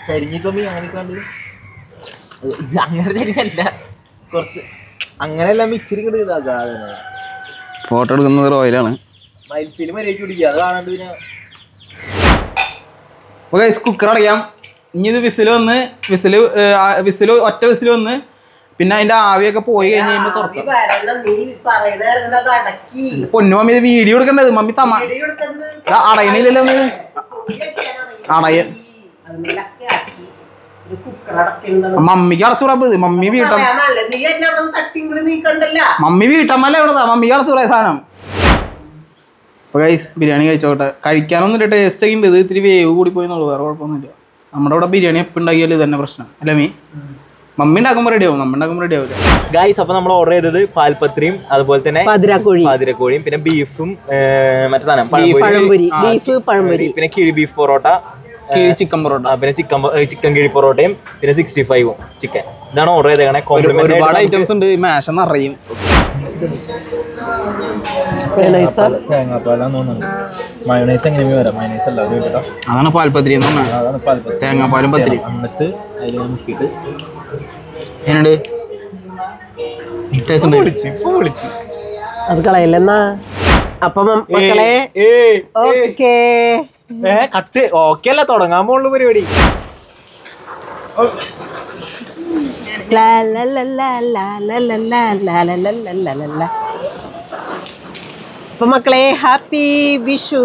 ചരിഞ്ഞിപ്പോ me അങ്ങനെ കണ്ട് ഇത് അങ്ങനെ ചരിഞ്ഞല്ല കുറച്ച് അങ്ങനെയല്ല ഇച്ചിരി ഇങ്ങോട്ട് ഇതാക്കാതെ ഫോട്ടോ എടുക്കുന്നത് റോയലാണ് മയിൽപ്പീല് മര്യാദക്ക് പിടിക്കുക അത് കാണാണ്ട് പിന്നെ അപ്പോൾ ഗൈസ് കുക്കർ അടയ്ക്കാം ഇനി ഇത് വിസിൽ വന്ന് വിസിൽ വിസിൽ ഒറ്റ വിസിൽ വന്ന് പിന്നെ അതിന്റെ ആവിയൊക്കെ പോയി കഴിഞ്ഞ് കഴിയുമ്പോൾ തുറക്കാം വരണം നീ പറയുന്നത് അത് അടക്കി പൊന്നു മമ്മി ഇത് വീഡിയോ എടുക്കണ്ടത് മമ്മി തമ്മ വീഡിയോ എടുക്കുന്നത് ദാ അടയണില്ലല്ലോ മമ്മി അടയ അതിലൊക്കെ ആക്കി ഒരു കുക്കർ അടക്കുന്നുണ്ട് മമ്മിക്ക് അടച്ചുകൂടാ ഇത് മമ്മി വീട്ട പറയാമല്ലേ നീ എന്നെ അവിടെ തട്ടിയും കൂടി നീക്കണ്ടല്ല മമ്മി വീട്ടമ്മല്ല എവിടെതാ മമ്മിക്ക് അടച്ചുകൂടാ ഈ സാധനം അപ്പോൾ ഗൈസ് ബിരിയാണി കഴിച്ചോട്ടെ കഴിക്കാനൊന്നും ടേസ്റ്റ് ഒക്കെ ഉണ്ട് ഇത് ഇത്തിരി വേവ് കൂടി പോയി എന്നുള്ളൂ വേറെ കുഴപ്പമൊന്നുമില്ല നമ്മുടെ ഇവിടെ ബിരിയാണി എപ്പോൾ ഉണ്ടാക്കിയാലും ഇത് തന്നെ പ്രശ്നം അല്ലേ മീ മമ്മി ഉണ്ടാക്കുമ്പോൾ റെഡി ആവും നമ്മ ഉണ്ടാക്കുമ്പോൾ റെഡി ആവില്ല ഗായ്സ് അപ്പൊ നമ്മൾ ഓർഡർ ചെയ്തത് പാൽപത്രിയും അതുപോലെ തന്നെ പതിരാക്കോഴി പാതിരക്കോഴിയും പിന്നെ ബീഫും മറ്റേ സാധനം പഴംപൊരി ബീഫ് പഴംപൊരി പിന്നെ കിഴി ബീഫ് പൊറോട്ട കിഴി ചിക്കൻ പൊറോട്ട ആ, പിന്നെ ചിക്കൻ ചിക്കൻ കിഴി പൊറോട്ടയും പിന്നെ സിക്സ്റ്റി ഫൈവും ചിക്കൻ ഇതാണ് ഓർഡർ ചെയ്തേക്കണേ ഒരു- കോംപ്ലിമെന്റ് ഒരുപാട് ഐറ്റംസ് ഉണ്ട് മാഷ നിറയും തേങ്ങാപ്പാലാന്ന് തോന്നുന്നു മയോണൈസ് എങ്ങനെ വരാം മയോണൈസ് അല്ല ഒരു കേട്ടോ അതാണ് പാൽപത്രി എന്ന് പറഞ്ഞാൽ അതാണ് പാൽപ്പത്തി തേങ്ങാപ്പാലും പത്തിരി എന്നിട്ട് അതിൽ മുക്കിയിട്ട് എന്നുണ്ട് ടേസ്റ്റ് ഉണ്ട് പൊളിച്ച് പൊളിച്ച് അത് കളയില്ലെന്നാ അപ്പൊ മ- മക്കളെ ഓക്കേ ഏ കട്ട് ഓക്കെ അല്ല തുടങ്ങാൻ പോകുള്ള പരിപാടി ലാ ലാ ലാ ലാ ലാ ലാ ലാ ലാ ലാ ലാ ലാ ലാ ലാ ലാ ലാ. അപ്പൊ മക്കളെ ഹാപ്പി വിഷു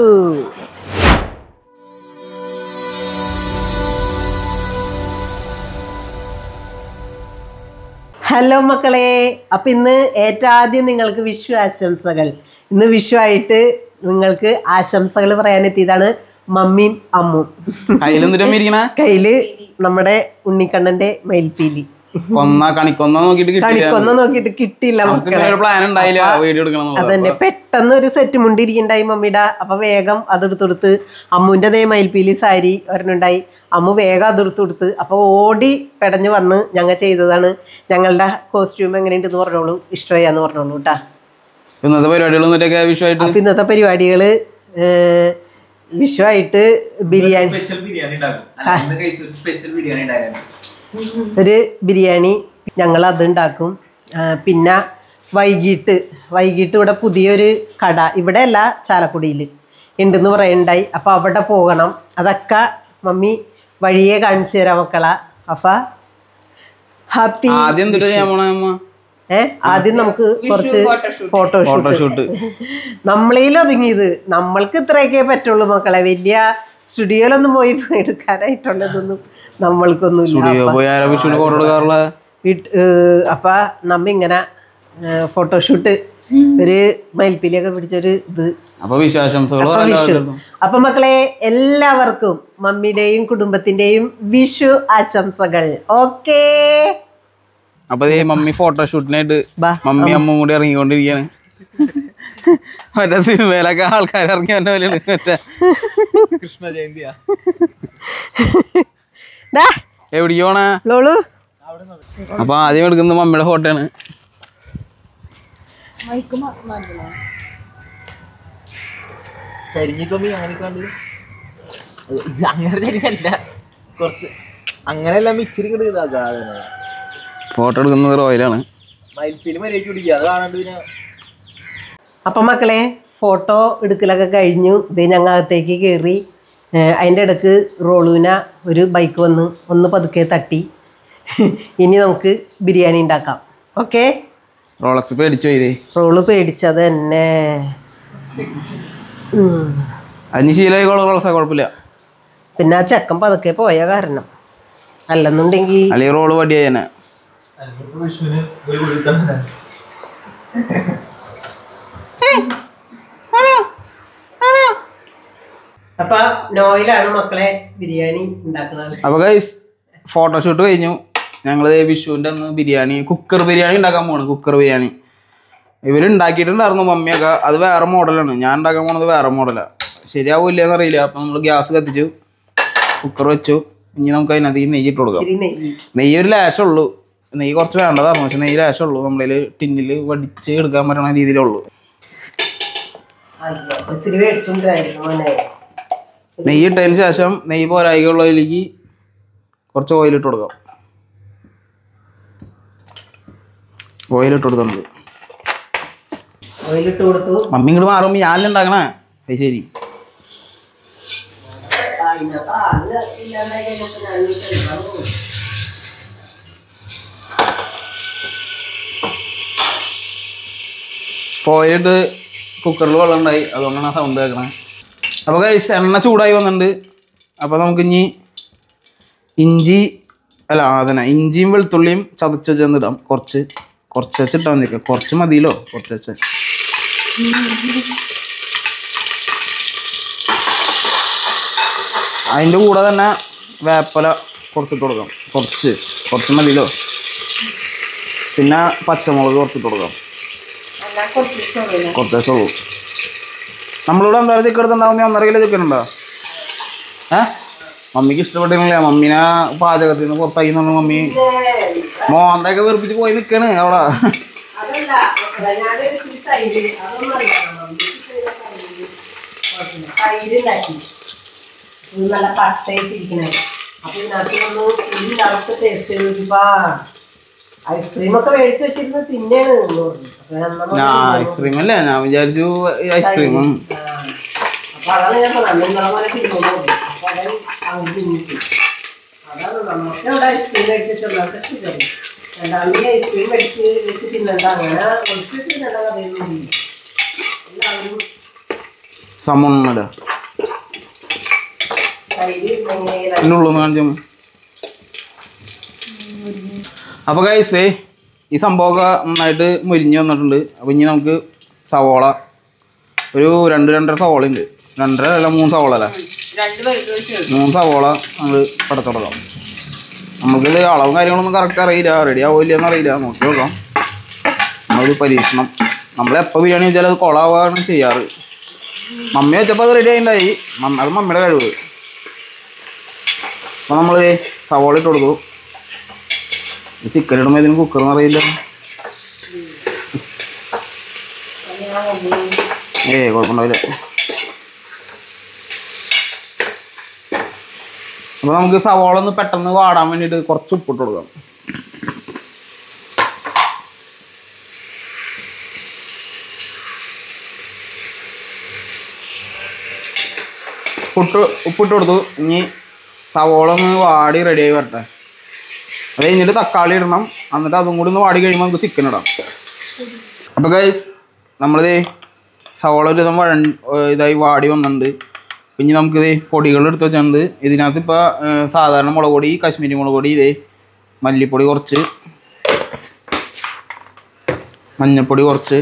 ഹലോ മക്കളെ അപ്പൊ ഇന്ന് ഏറ്റവും ആദ്യം നിങ്ങൾക്ക് വിഷു ആശംസകൾ ഇന്ന് വിഷു ആയിട്ട് നിങ്ങൾക്ക് ആശംസകൾ പറയാനെത്തിയതാണ് മമ്മിയും അമ്മും കയ്യിലെന്നിട്ട് ഇരിക്കണ കയ്യില് നമ്മുടെ ഉണ്ണിക്കണ്ണന്റെ മയിൽപ്പീലി കൊന്ന കണിക്കൊന്ന നോക്കിട്ട് കിട്ടില്ല കണിക്കൊന്ന നോക്കിയിട്ട് കിട്ടിയില്ല നമുക്ക് മക്കളെ ഒരു പ്ലാൻ ഉണ്ടായില്ല വീഡിയോ എടുക്കണം എന്നുള്ളത്. അതന്നെ പെട്ടെന്ന് ഒരു സെറ്റ് മുണ്ടിരിക്കണ്ടായി മമ്മിയുടെ അപ്പൊ വേഗം അതെടുത്തെടുത്ത് അമ്മുന്റെ ദേ മയിൽപ്പീലി സാരി ഒരെണ്ണുണ്ടായി അമ്മു വേഗം അതെടുത്ത് കൊടുത്ത് അപ്പൊ ഓടി പെടഞ്ഞ് വന്ന് ഞങ്ങൾ ചെയ്തതാണ് ഞങ്ങളുടെ കോസ്റ്റ്യൂം എങ്ങനെയുണ്ടെന്ന് പറഞ്ഞോളൂ ഇഷ്ടമാന്ന് പറഞ്ഞോളൂ കേട്ടാ ഇന്നത്തെ പരിപാടികൾ എന്നിട്ടൊക്കെ വിഷയമായിട്ട് അപ്പൊ ഇന്നത്തെ പരിപാടികള് ഏർ, വിഷുവായിട്ട് ബിരിയാണി സ്പെഷ്യൽ ബിരിയാണി ഉണ്ടാക്കും സ്പെഷ്യൽ ബിരിയാണി ഉണ്ടായിരുന്നു ഒരു ബിരിയാണി ഞങ്ങൾ അതുണ്ടാക്കും ആ, പിന്നെ വൈകിട്ട് വൈകിട്ട് ഇവിടെ പുതിയൊരു കട ഇവിടെ അല്ല ചാലക്കുടിയിൽ ഉണ്ടെന്ന് പറയുണ്ടായി അപ്പോൾ അവിടെ പോകണം അതൊക്കെ മമ്മി വഴിയെ കാണിച്ചു തരാം മക്കളെ അപ്പ ഹാപ്പി ആദ്യം എന്തിട്ട് ചെയ്യാൻ പോണ അമ്മ ഏ ആദ്യം നമുക്ക് കുറച്ച് ഫോട്ടോഷൂട്ട് ഫോട്ടോഷൂട്ട് നമ്മളേലും ഒതുങ്ങിയത് നമ്മൾക്ക് ഇത്രയൊക്കെ പറ്റുള്ളൂ മക്കളെ വലിയ സ്റ്റുഡിയോയിലൊന്നും പോയി എടുക്കാനായിട്ടുള്ളതൊന്നും നമ്മൾക്കൊന്നുമില്ല സ്റ്റുഡിയോ പോയി ആരാ വിഷുവിന് ഫോട്ടോ എടുക്കാറുള്ള വീട്ട് അപ്പൊ നമ്മ ഇങ്ങനെ ഫോട്ടോഷൂട്ട് ഒരു മയിൽപ്പീലിയൊക്കെ പിടിച്ചൊരു ഇത് അപ്പൊ വിശ്വാസംസകൾ അപ്പൊ വിഷു അപ്പൊ മക്കളെ എല്ലാവർക്കും മമ്മിയുടെയും കുടുംബത്തിന്റെയും വിഷു ആശംസകൾ ഓക്കേ അപ്പൊ ദേ മമ്മി ഫോട്ടോഷൂട്ടിനായിട്ട് ബാ, മമ്മി അമ്മ കൂടി ഇറങ്ങിക്കൊണ്ടിരിക്കുകയാണ് മറ്റേ സിനിമയിലൊക്കെ ആൾക്കാർ ഇറങ്ങി വന്ന പോലെ മറ്റേ കൃഷ്ണ ജയന്തിയാ ഡാ എവിടേക്ക് പോണേ ലോളു അപ്പൊ ആദ്യം എടുക്കുന്നത് മമ്മിയുടെ ഫോട്ടോ ആണ് ചരിഞ്ഞിപ്പോ മീ അങ്ങനെ കണ്ട് ഇത് അങ്ങനെ ചരിഞ്ഞല്ല കുറച്ച് അങ്ങനെയല്ല ഇച്ചിരി ഇങ്ങോട്ട് ഇതാക്കാതെ ഫോട്ടോ എടുക്കുന്നത് റോയലാണ് മയിൽപ്പീല് മര്യാദക്ക് പിടിക്കുക അത് കാണാണ്ട് പിന്നെ അപ്പൊ മക്കളെ ഫോട്ടോ എടുക്കലൊക്കെ കഴിഞ്ഞു ഇത് ഞങ്ങൾ അകത്തേക്ക് കയറി അതിൻ്റെ ഇടക്ക് റോളൂന ഒരു ബൈക്ക് വന്ന് ഒന്ന് പതുക്കെ തട്ടി ഇനി നമുക്ക് ബിരിയാണി ഉണ്ടാക്കാം ഓക്കെ റോളക്സ് പേടിച്ചു പോയി റോള് പേടിച്ചത് തന്നെ ഉം. അതിന് ശീലമായിക്കോളും റോളക്സാ കുഴപ്പമില്ല പിന്നെ ആ ചെക്കൻ പതുക്കെ പോയ കാരണം അല്ലെന്നുണ്ടെങ്കിൽ അല്ലെങ്കിൽ റോള് പടിയായി തന്നെ അപ്പൊ നോയിലാണ് മക്കളെ ബിരിയാണി ഉണ്ടാക്കുന്നത് അപ്പൊ ഗൈസ് ഫോട്ടോഷൂട്ട് കഴിഞ്ഞു ഞങ്ങൾ വിഷുവിൻ്റെ അന്ന് ബിരിയാണി കുക്കർ ബിരിയാണി ഉണ്ടാക്കാൻ പോണ് കുക്കർ ബിരിയാണി ഇവർ ഉണ്ടാക്കിയിട്ടുണ്ടായിരുന്നു മമ്മിയൊക്കെ അത് വേറെ മോഡലാണ് ഞാൻ ഉണ്ടാക്കാൻ പോണത് വേറെ മോഡലാണ് ശരിയാവില്ല എന്നറിയില്ല അപ്പം നമ്മൾ ഗ്യാസ് കത്തിച്ചു കുക്കർ വെച്ചു ഇനി നമുക്ക് അതിനകത്ത് ഈ നെയ്യ് ഇട്ട് കൊടുക്കാം ഇച്ചിരി നെയ്യ് നെയ്യ് ഒരു ലാശം ഉള്ളൂ നെയ്യ് കുറച്ച് വേണ്ടതായിരുന്നു പക്ഷെ നെയ്യ് ലാശം ഉള്ളൂ നമ്മളിൽ ടിന്നിൽ വടിച്ച് എടുക്കാൻ പറ്റുന്ന രീതിയിലുള്ളൂ അയ്യോ, ഇത്തിരി മേടിച്ചുകൊണ്ടായിരുന്നു മോനെ നെയ്യ് ഇട്ടതിന് ശേഷം നെയ്യ് പോരായികയുള്ളതിലേക്ക് കുറച്ച് ഓയിൽ ഇട്ട് കൊടുക്കാം ഓയിൽ ഇട്ട് കൊടുക്കുന്നുണ്ട് ഓയിലിട്ട് കൊടുത്തു മമ്മി ഇങ്ങോട്ട് മാറുമ്പോൾ ഞാനല്ലേ ഉണ്ടാക്കണേ അത് ശരി പോയിട്ട് കുക്കറിൽ വെള്ളം ഉണ്ടായി അതുകൊണ്ടാണ് ആ സൗണ്ട് കേൾക്കണേ അപ്പോൾ guys, എണ്ണ ചൂടായി വന്നിട്ടുണ്ട് അപ്പോൾ നമുക്ക് ഇനി ഇഞ്ചി അല്ല അതന്നെ ഇഞ്ചിയും വെളുത്തുള്ളിയും ചതച്ച് വെച്ചൊന്ന് ഇടാം കുറച്ച് കുറച്ച് വെച്ചിട്ടാൽ മതി കുറച്ച് മതിയല്ലോ കുറച്ച് വെച്ച് അതിൻ്റെ കൂടെ തന്നെ വേപ്പല കുറച്ചിട്ട് കൊടുക്കാം കുറച്ച് കുറച്ച് മതിയല്ലോ പിന്നെ പച്ചമുളക് കുറച്ചിട്ട് കൊടുക്കാം കുറച്ച് ദിവസം ഉള്ളൂ നമ്മളിവിടെ എന്തായാലും ചിക്കൻ എടുത്തുണ്ടാവുന്ന ഒന്നര കിലോ ചിക്കൻ ഉണ്ടോ ഏ മമ്മിക്ക് ഇഷ്ടപ്പെട്ടില്ല മമ്മീനെ പാചകത്തിൽ നിന്ന് പുറത്താക്കി എന്ന് പറഞ്ഞ മമ്മി മോന്തൊക്കെ വെറുപ്പിച്ച് പോയി നിൽക്കണ് അവിടെ അതല്ല ഞാനൊരു ഇച്ചിരി തൈര് അതൊന്നും അല്ല തൈര് ഉണ്ടാക്കി ഇത് നല്ല പട്ടയിട്ടിരിക്കണേ അപ്പൊ ഇതിനകത്ത് ഒന്ന് ഈ നടത്ത് ടേസ്റ്റ് ഒരുപാട് ഐസ്ക്രീം ഒക്കെ മേടിച്ച് വെച്ചിരുന്ന് തിന്നേണ് എന്ന് പറഞ്ഞു. അപ്പൊ ഞാൻ എന്നാ ഞാൻ പറഞ്ഞു, ഐസ്ക്രീം അല്ലേ ഞാൻ വിചാരിച്ചു ഐസ്ക്രീമും ആ. അപ്പൊ അതാണ് ഞാൻ പറഞ്ഞത് നിങ്ങളെ പോലെ തിന്നോളൂ അപ്പൊ അവൻ അവൻ തിന്നിട്ട് അതാണ് നമുക്ക് ഇവിടെ ഐസ്ക്രീം കഴിച്ചിട്ടുള്ളത് ശരി രണ്ടാമത് ഐസ്ക്രീം കഴിച്ച് വെച്ച് തിന്നണ്ട അങ്ങനെ ഒളിച്ച് തിന്നണ്ട കഥയൊന്നും ഇല്ല. എല്ലാവരും സമൂന്നല്ല തൈര് എങ്ങനെ എൻ്റെ ഉള്ളു കാണിച്ചു അപ്പോൾ കൈസേ ഈ സംഭവമൊക്കെ നന്നായിട്ട് മുരിഞ്ഞ് വന്നിട്ടുണ്ട് അപ്പോൾ ഇനി നമുക്ക് സവോള ഒരു രണ്ട് രണ്ടര സവോള ഉണ്ട് രണ്ടര അല്ല മൂന്ന് സവോള അല്ലേ മൂന്ന് സവോള നമ്മൾ പടത്തുടക്കാം നമുക്കിത് അളവും കാര്യങ്ങളൊന്നും കറക്റ്റ് അറിയില്ല റെഡി ആവില്ല എന്നറിയില്ല നോക്കി നോക്കാം നമ്മളൊരു പരീക്ഷണം നമ്മളെപ്പോൾ ബിരിയാണി വെച്ചാൽ അത് കൊളാവാണ് ചെയ്യാറ് മമ്മി വെച്ചപ്പോൾ അത് റെഡി ആയിട്ടുണ്ടായി മമ്മ അത് മമ്മിയുടെ കഴിവ് അപ്പോൾ നമ്മൾ സവോള ഇട്ട് കൊടുത്തു ചിക്കൻ ഇടുമ്പോൾ ഇതിന് കുക്കർ അറിയില്ല ഏ കുഴപ്പമുണ്ടാവില്ല അപ്പോൾ നമുക്ക് സവോള ഒന്ന് പെട്ടെന്ന് വാടാൻ വേണ്ടിയിട്ട് കുറച്ച് ഉപ്പിട്ട് കൊടുക്കാം ഉപ്പിട്ട് ഉപ്പിട്ട് കൊടുത്തു ഇനി സവോള ഒന്ന് വാടി റെഡിയായി വരട്ടെ അത് കഴിഞ്ഞിട്ട് തക്കാളി ഇടണം എന്നിട്ട് അതും കൂടി ഒന്ന് വാടി കഴിയുമ്പോൾ നമുക്ക് ചിക്കൻ ഇടാം അപ്പോൾ ഗൈസ് നമ്മളിത് സവോള ഒരു വിധം വഴ ഇതായി വാടി വന്നിട്ടുണ്ട് പിന്നെ നമുക്കിത് പൊടികൾ എടുത്ത് വെച്ചിട്ടുണ്ട് ഇതിനകത്ത് ഇപ്പോൾ സാധാരണ മുളക് പൊടി കാശ്മീരി മുളക് പൊടി ഇതേ മല്ലിപ്പൊടി കുറച്ച് മഞ്ഞൾപ്പൊടി കുറച്ച്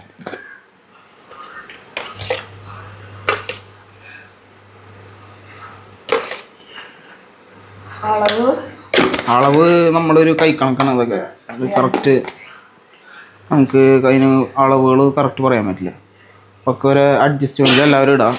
അളവ് അളവ് നമ്മളൊരു കൈക്കണക്കാണ് അതൊക്കെ അത് കറക്റ്റ് നമുക്ക് അതിന് അളവുകൾ കറക്റ്റ് പറയാൻ പറ്റില്ല ഒക്കെ ഒരു അഡ്ജസ്റ്റ്മെൻറ്റ് എല്ലാവരും ഇടാം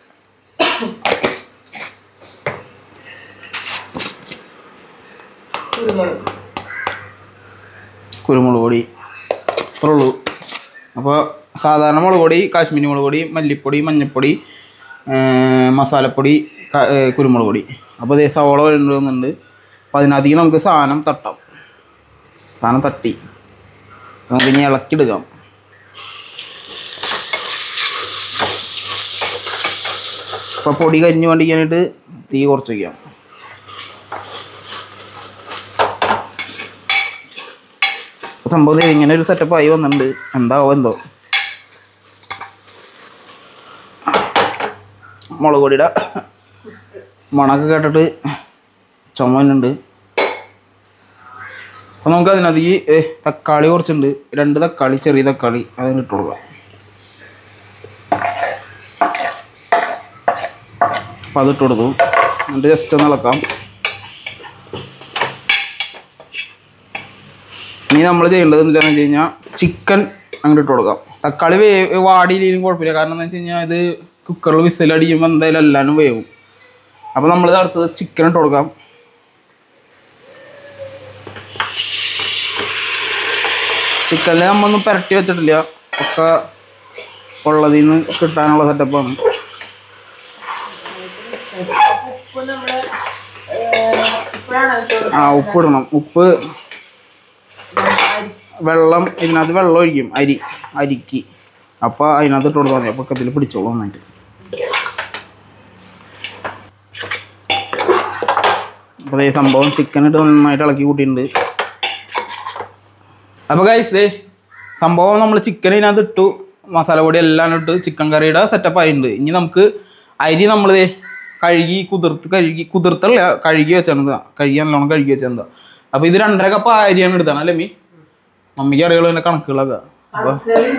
കുരുമുളക് കുരുമുളക് പൊടി ഇത്രേ ഉള്ളൂ അപ്പോൾ സാധാരണ മുളക് പൊടി കാശ്മീരി മുളക് പൊടി മല്ലിപ്പൊടി മഞ്ഞൾപ്പൊടി ഏർ മസാലപ്പൊടി ക- ഏർ കുരുമുളക് പൊടി അപ്പോൾ ഇതേ സവോള വരുന്നുണ്ട് അപ്പോൾ അതിനകത്തേക്ക് നമുക്ക് സാധനം തട്ടാം സാധനം തട്ടി നമുക്ക് ഇനി ഇളക്കിയെടുക്കാം അപ്പോൾ പൊടി കരിഞ്ഞു വേണ്ടിക്കാനായിട്ട് തീ കുറച്ച് വയ്ക്കാം സംഭവം ദേ ഇങ്ങനെ ഒരു സെറ്റപ്പ് ആയി വന്നിട്ടുണ്ട് എന്താവോ എന്തോ മുളക് പൊടിയുടെ മണമൊക്കെ കേട്ടിട്ട് ചുമന്നുണ്ട് അപ്പോൾ നമുക്ക് അതിനകത്ത് ഈ തക്കാളി കുറച്ചുണ്ട് രണ്ട് തക്കാളി ചെറിയ തക്കാളി അതിന് ഇട്ട് കൊടുക്കാം അപ്പോൾ അതിട്ട് കൊടുത്തു എന്നിട്ട് ജസ്റ്റ് ഒന്ന് ഇളക്കാം ഇനി നമ്മൾ ചെയ്യേണ്ടത് എന്താണെന്ന് വെച്ച് കഴിഞ്ഞാൽ ചിക്കൻ അങ്ങോട്ട് ഇട്ട് കൊടുക്കാം തക്കാളി വേ വാടിയില്ലെങ്കിലും കുഴപ്പമില്ല കാരണം എന്താ വെച്ച് കഴിഞ്ഞാൽ ഇത് കുക്കറിൽ വിസിലടിക്കുമ്പോൾ എന്തായാലും എല്ലാവരും വേവും അപ്പോൾ നമ്മൾ അടുത്തത് ചിക്കൻ ഇട്ട് കൊടുക്കാം ചിക്കനിൽ നമ്മൊന്നും പുരട്ടി വെച്ചിട്ടില്ല ഒക്കെ ഉള്ളതിൽ നിന്ന് കിട്ടാനുള്ള സെറ്റപ്പാണ് ഉപ്പ് നമ്മള് ഇപ്പോഴാണ് ആ ഉപ്പ് ഇടണം ഉപ്പ് വെള്ളം ഇതിനകത്ത് വെള്ളം ഒഴിക്കും അരി അരിക്ക് അപ്പോൾ അതിനകത്ത് ഇട്ട് കൊടുത്താൽ മതി അപ്പോൾ ഇതിൽ പിടിച്ചോളൂ നന്നായിട്ട് അപ്പോൾ ഈ സംഭവം ചിക്കൻ ഇട്ട് നന്നായിട്ട് ഇളക്കി കൂട്ടിയിട്ടുണ്ട് അപ്പോൾ ഗൈസ് ദേ സംഭവം നമ്മൾ ചിക്കൻ ഇതിനകത്ത് ഇട്ടു മസാല പൊടി എല്ലാം ഇട്ട് ചിക്കൻ കറിയുടെ സെറ്റപ്പ് ആയിട്ടുണ്ട് ഇനി നമുക്ക് അരി നമ്മൾ ദേ കഴുകി കുതിർത്ത് കഴുകി കുതിർത്തല്ല കഴുകി വെച്ചാണ് കഴുകി നല്ലോണം കഴുകി വെച്ചാൽ അപ്പോൾ ഇത് രണ്ടര കപ്പ് അരിയാണ് എടുത്താണ് അല്ലേ മീ മമ്മിക്ക് അറിയുള്ളൂ എൻ്റെ കണക്കുകളൊക്കെ അപ്പോൾ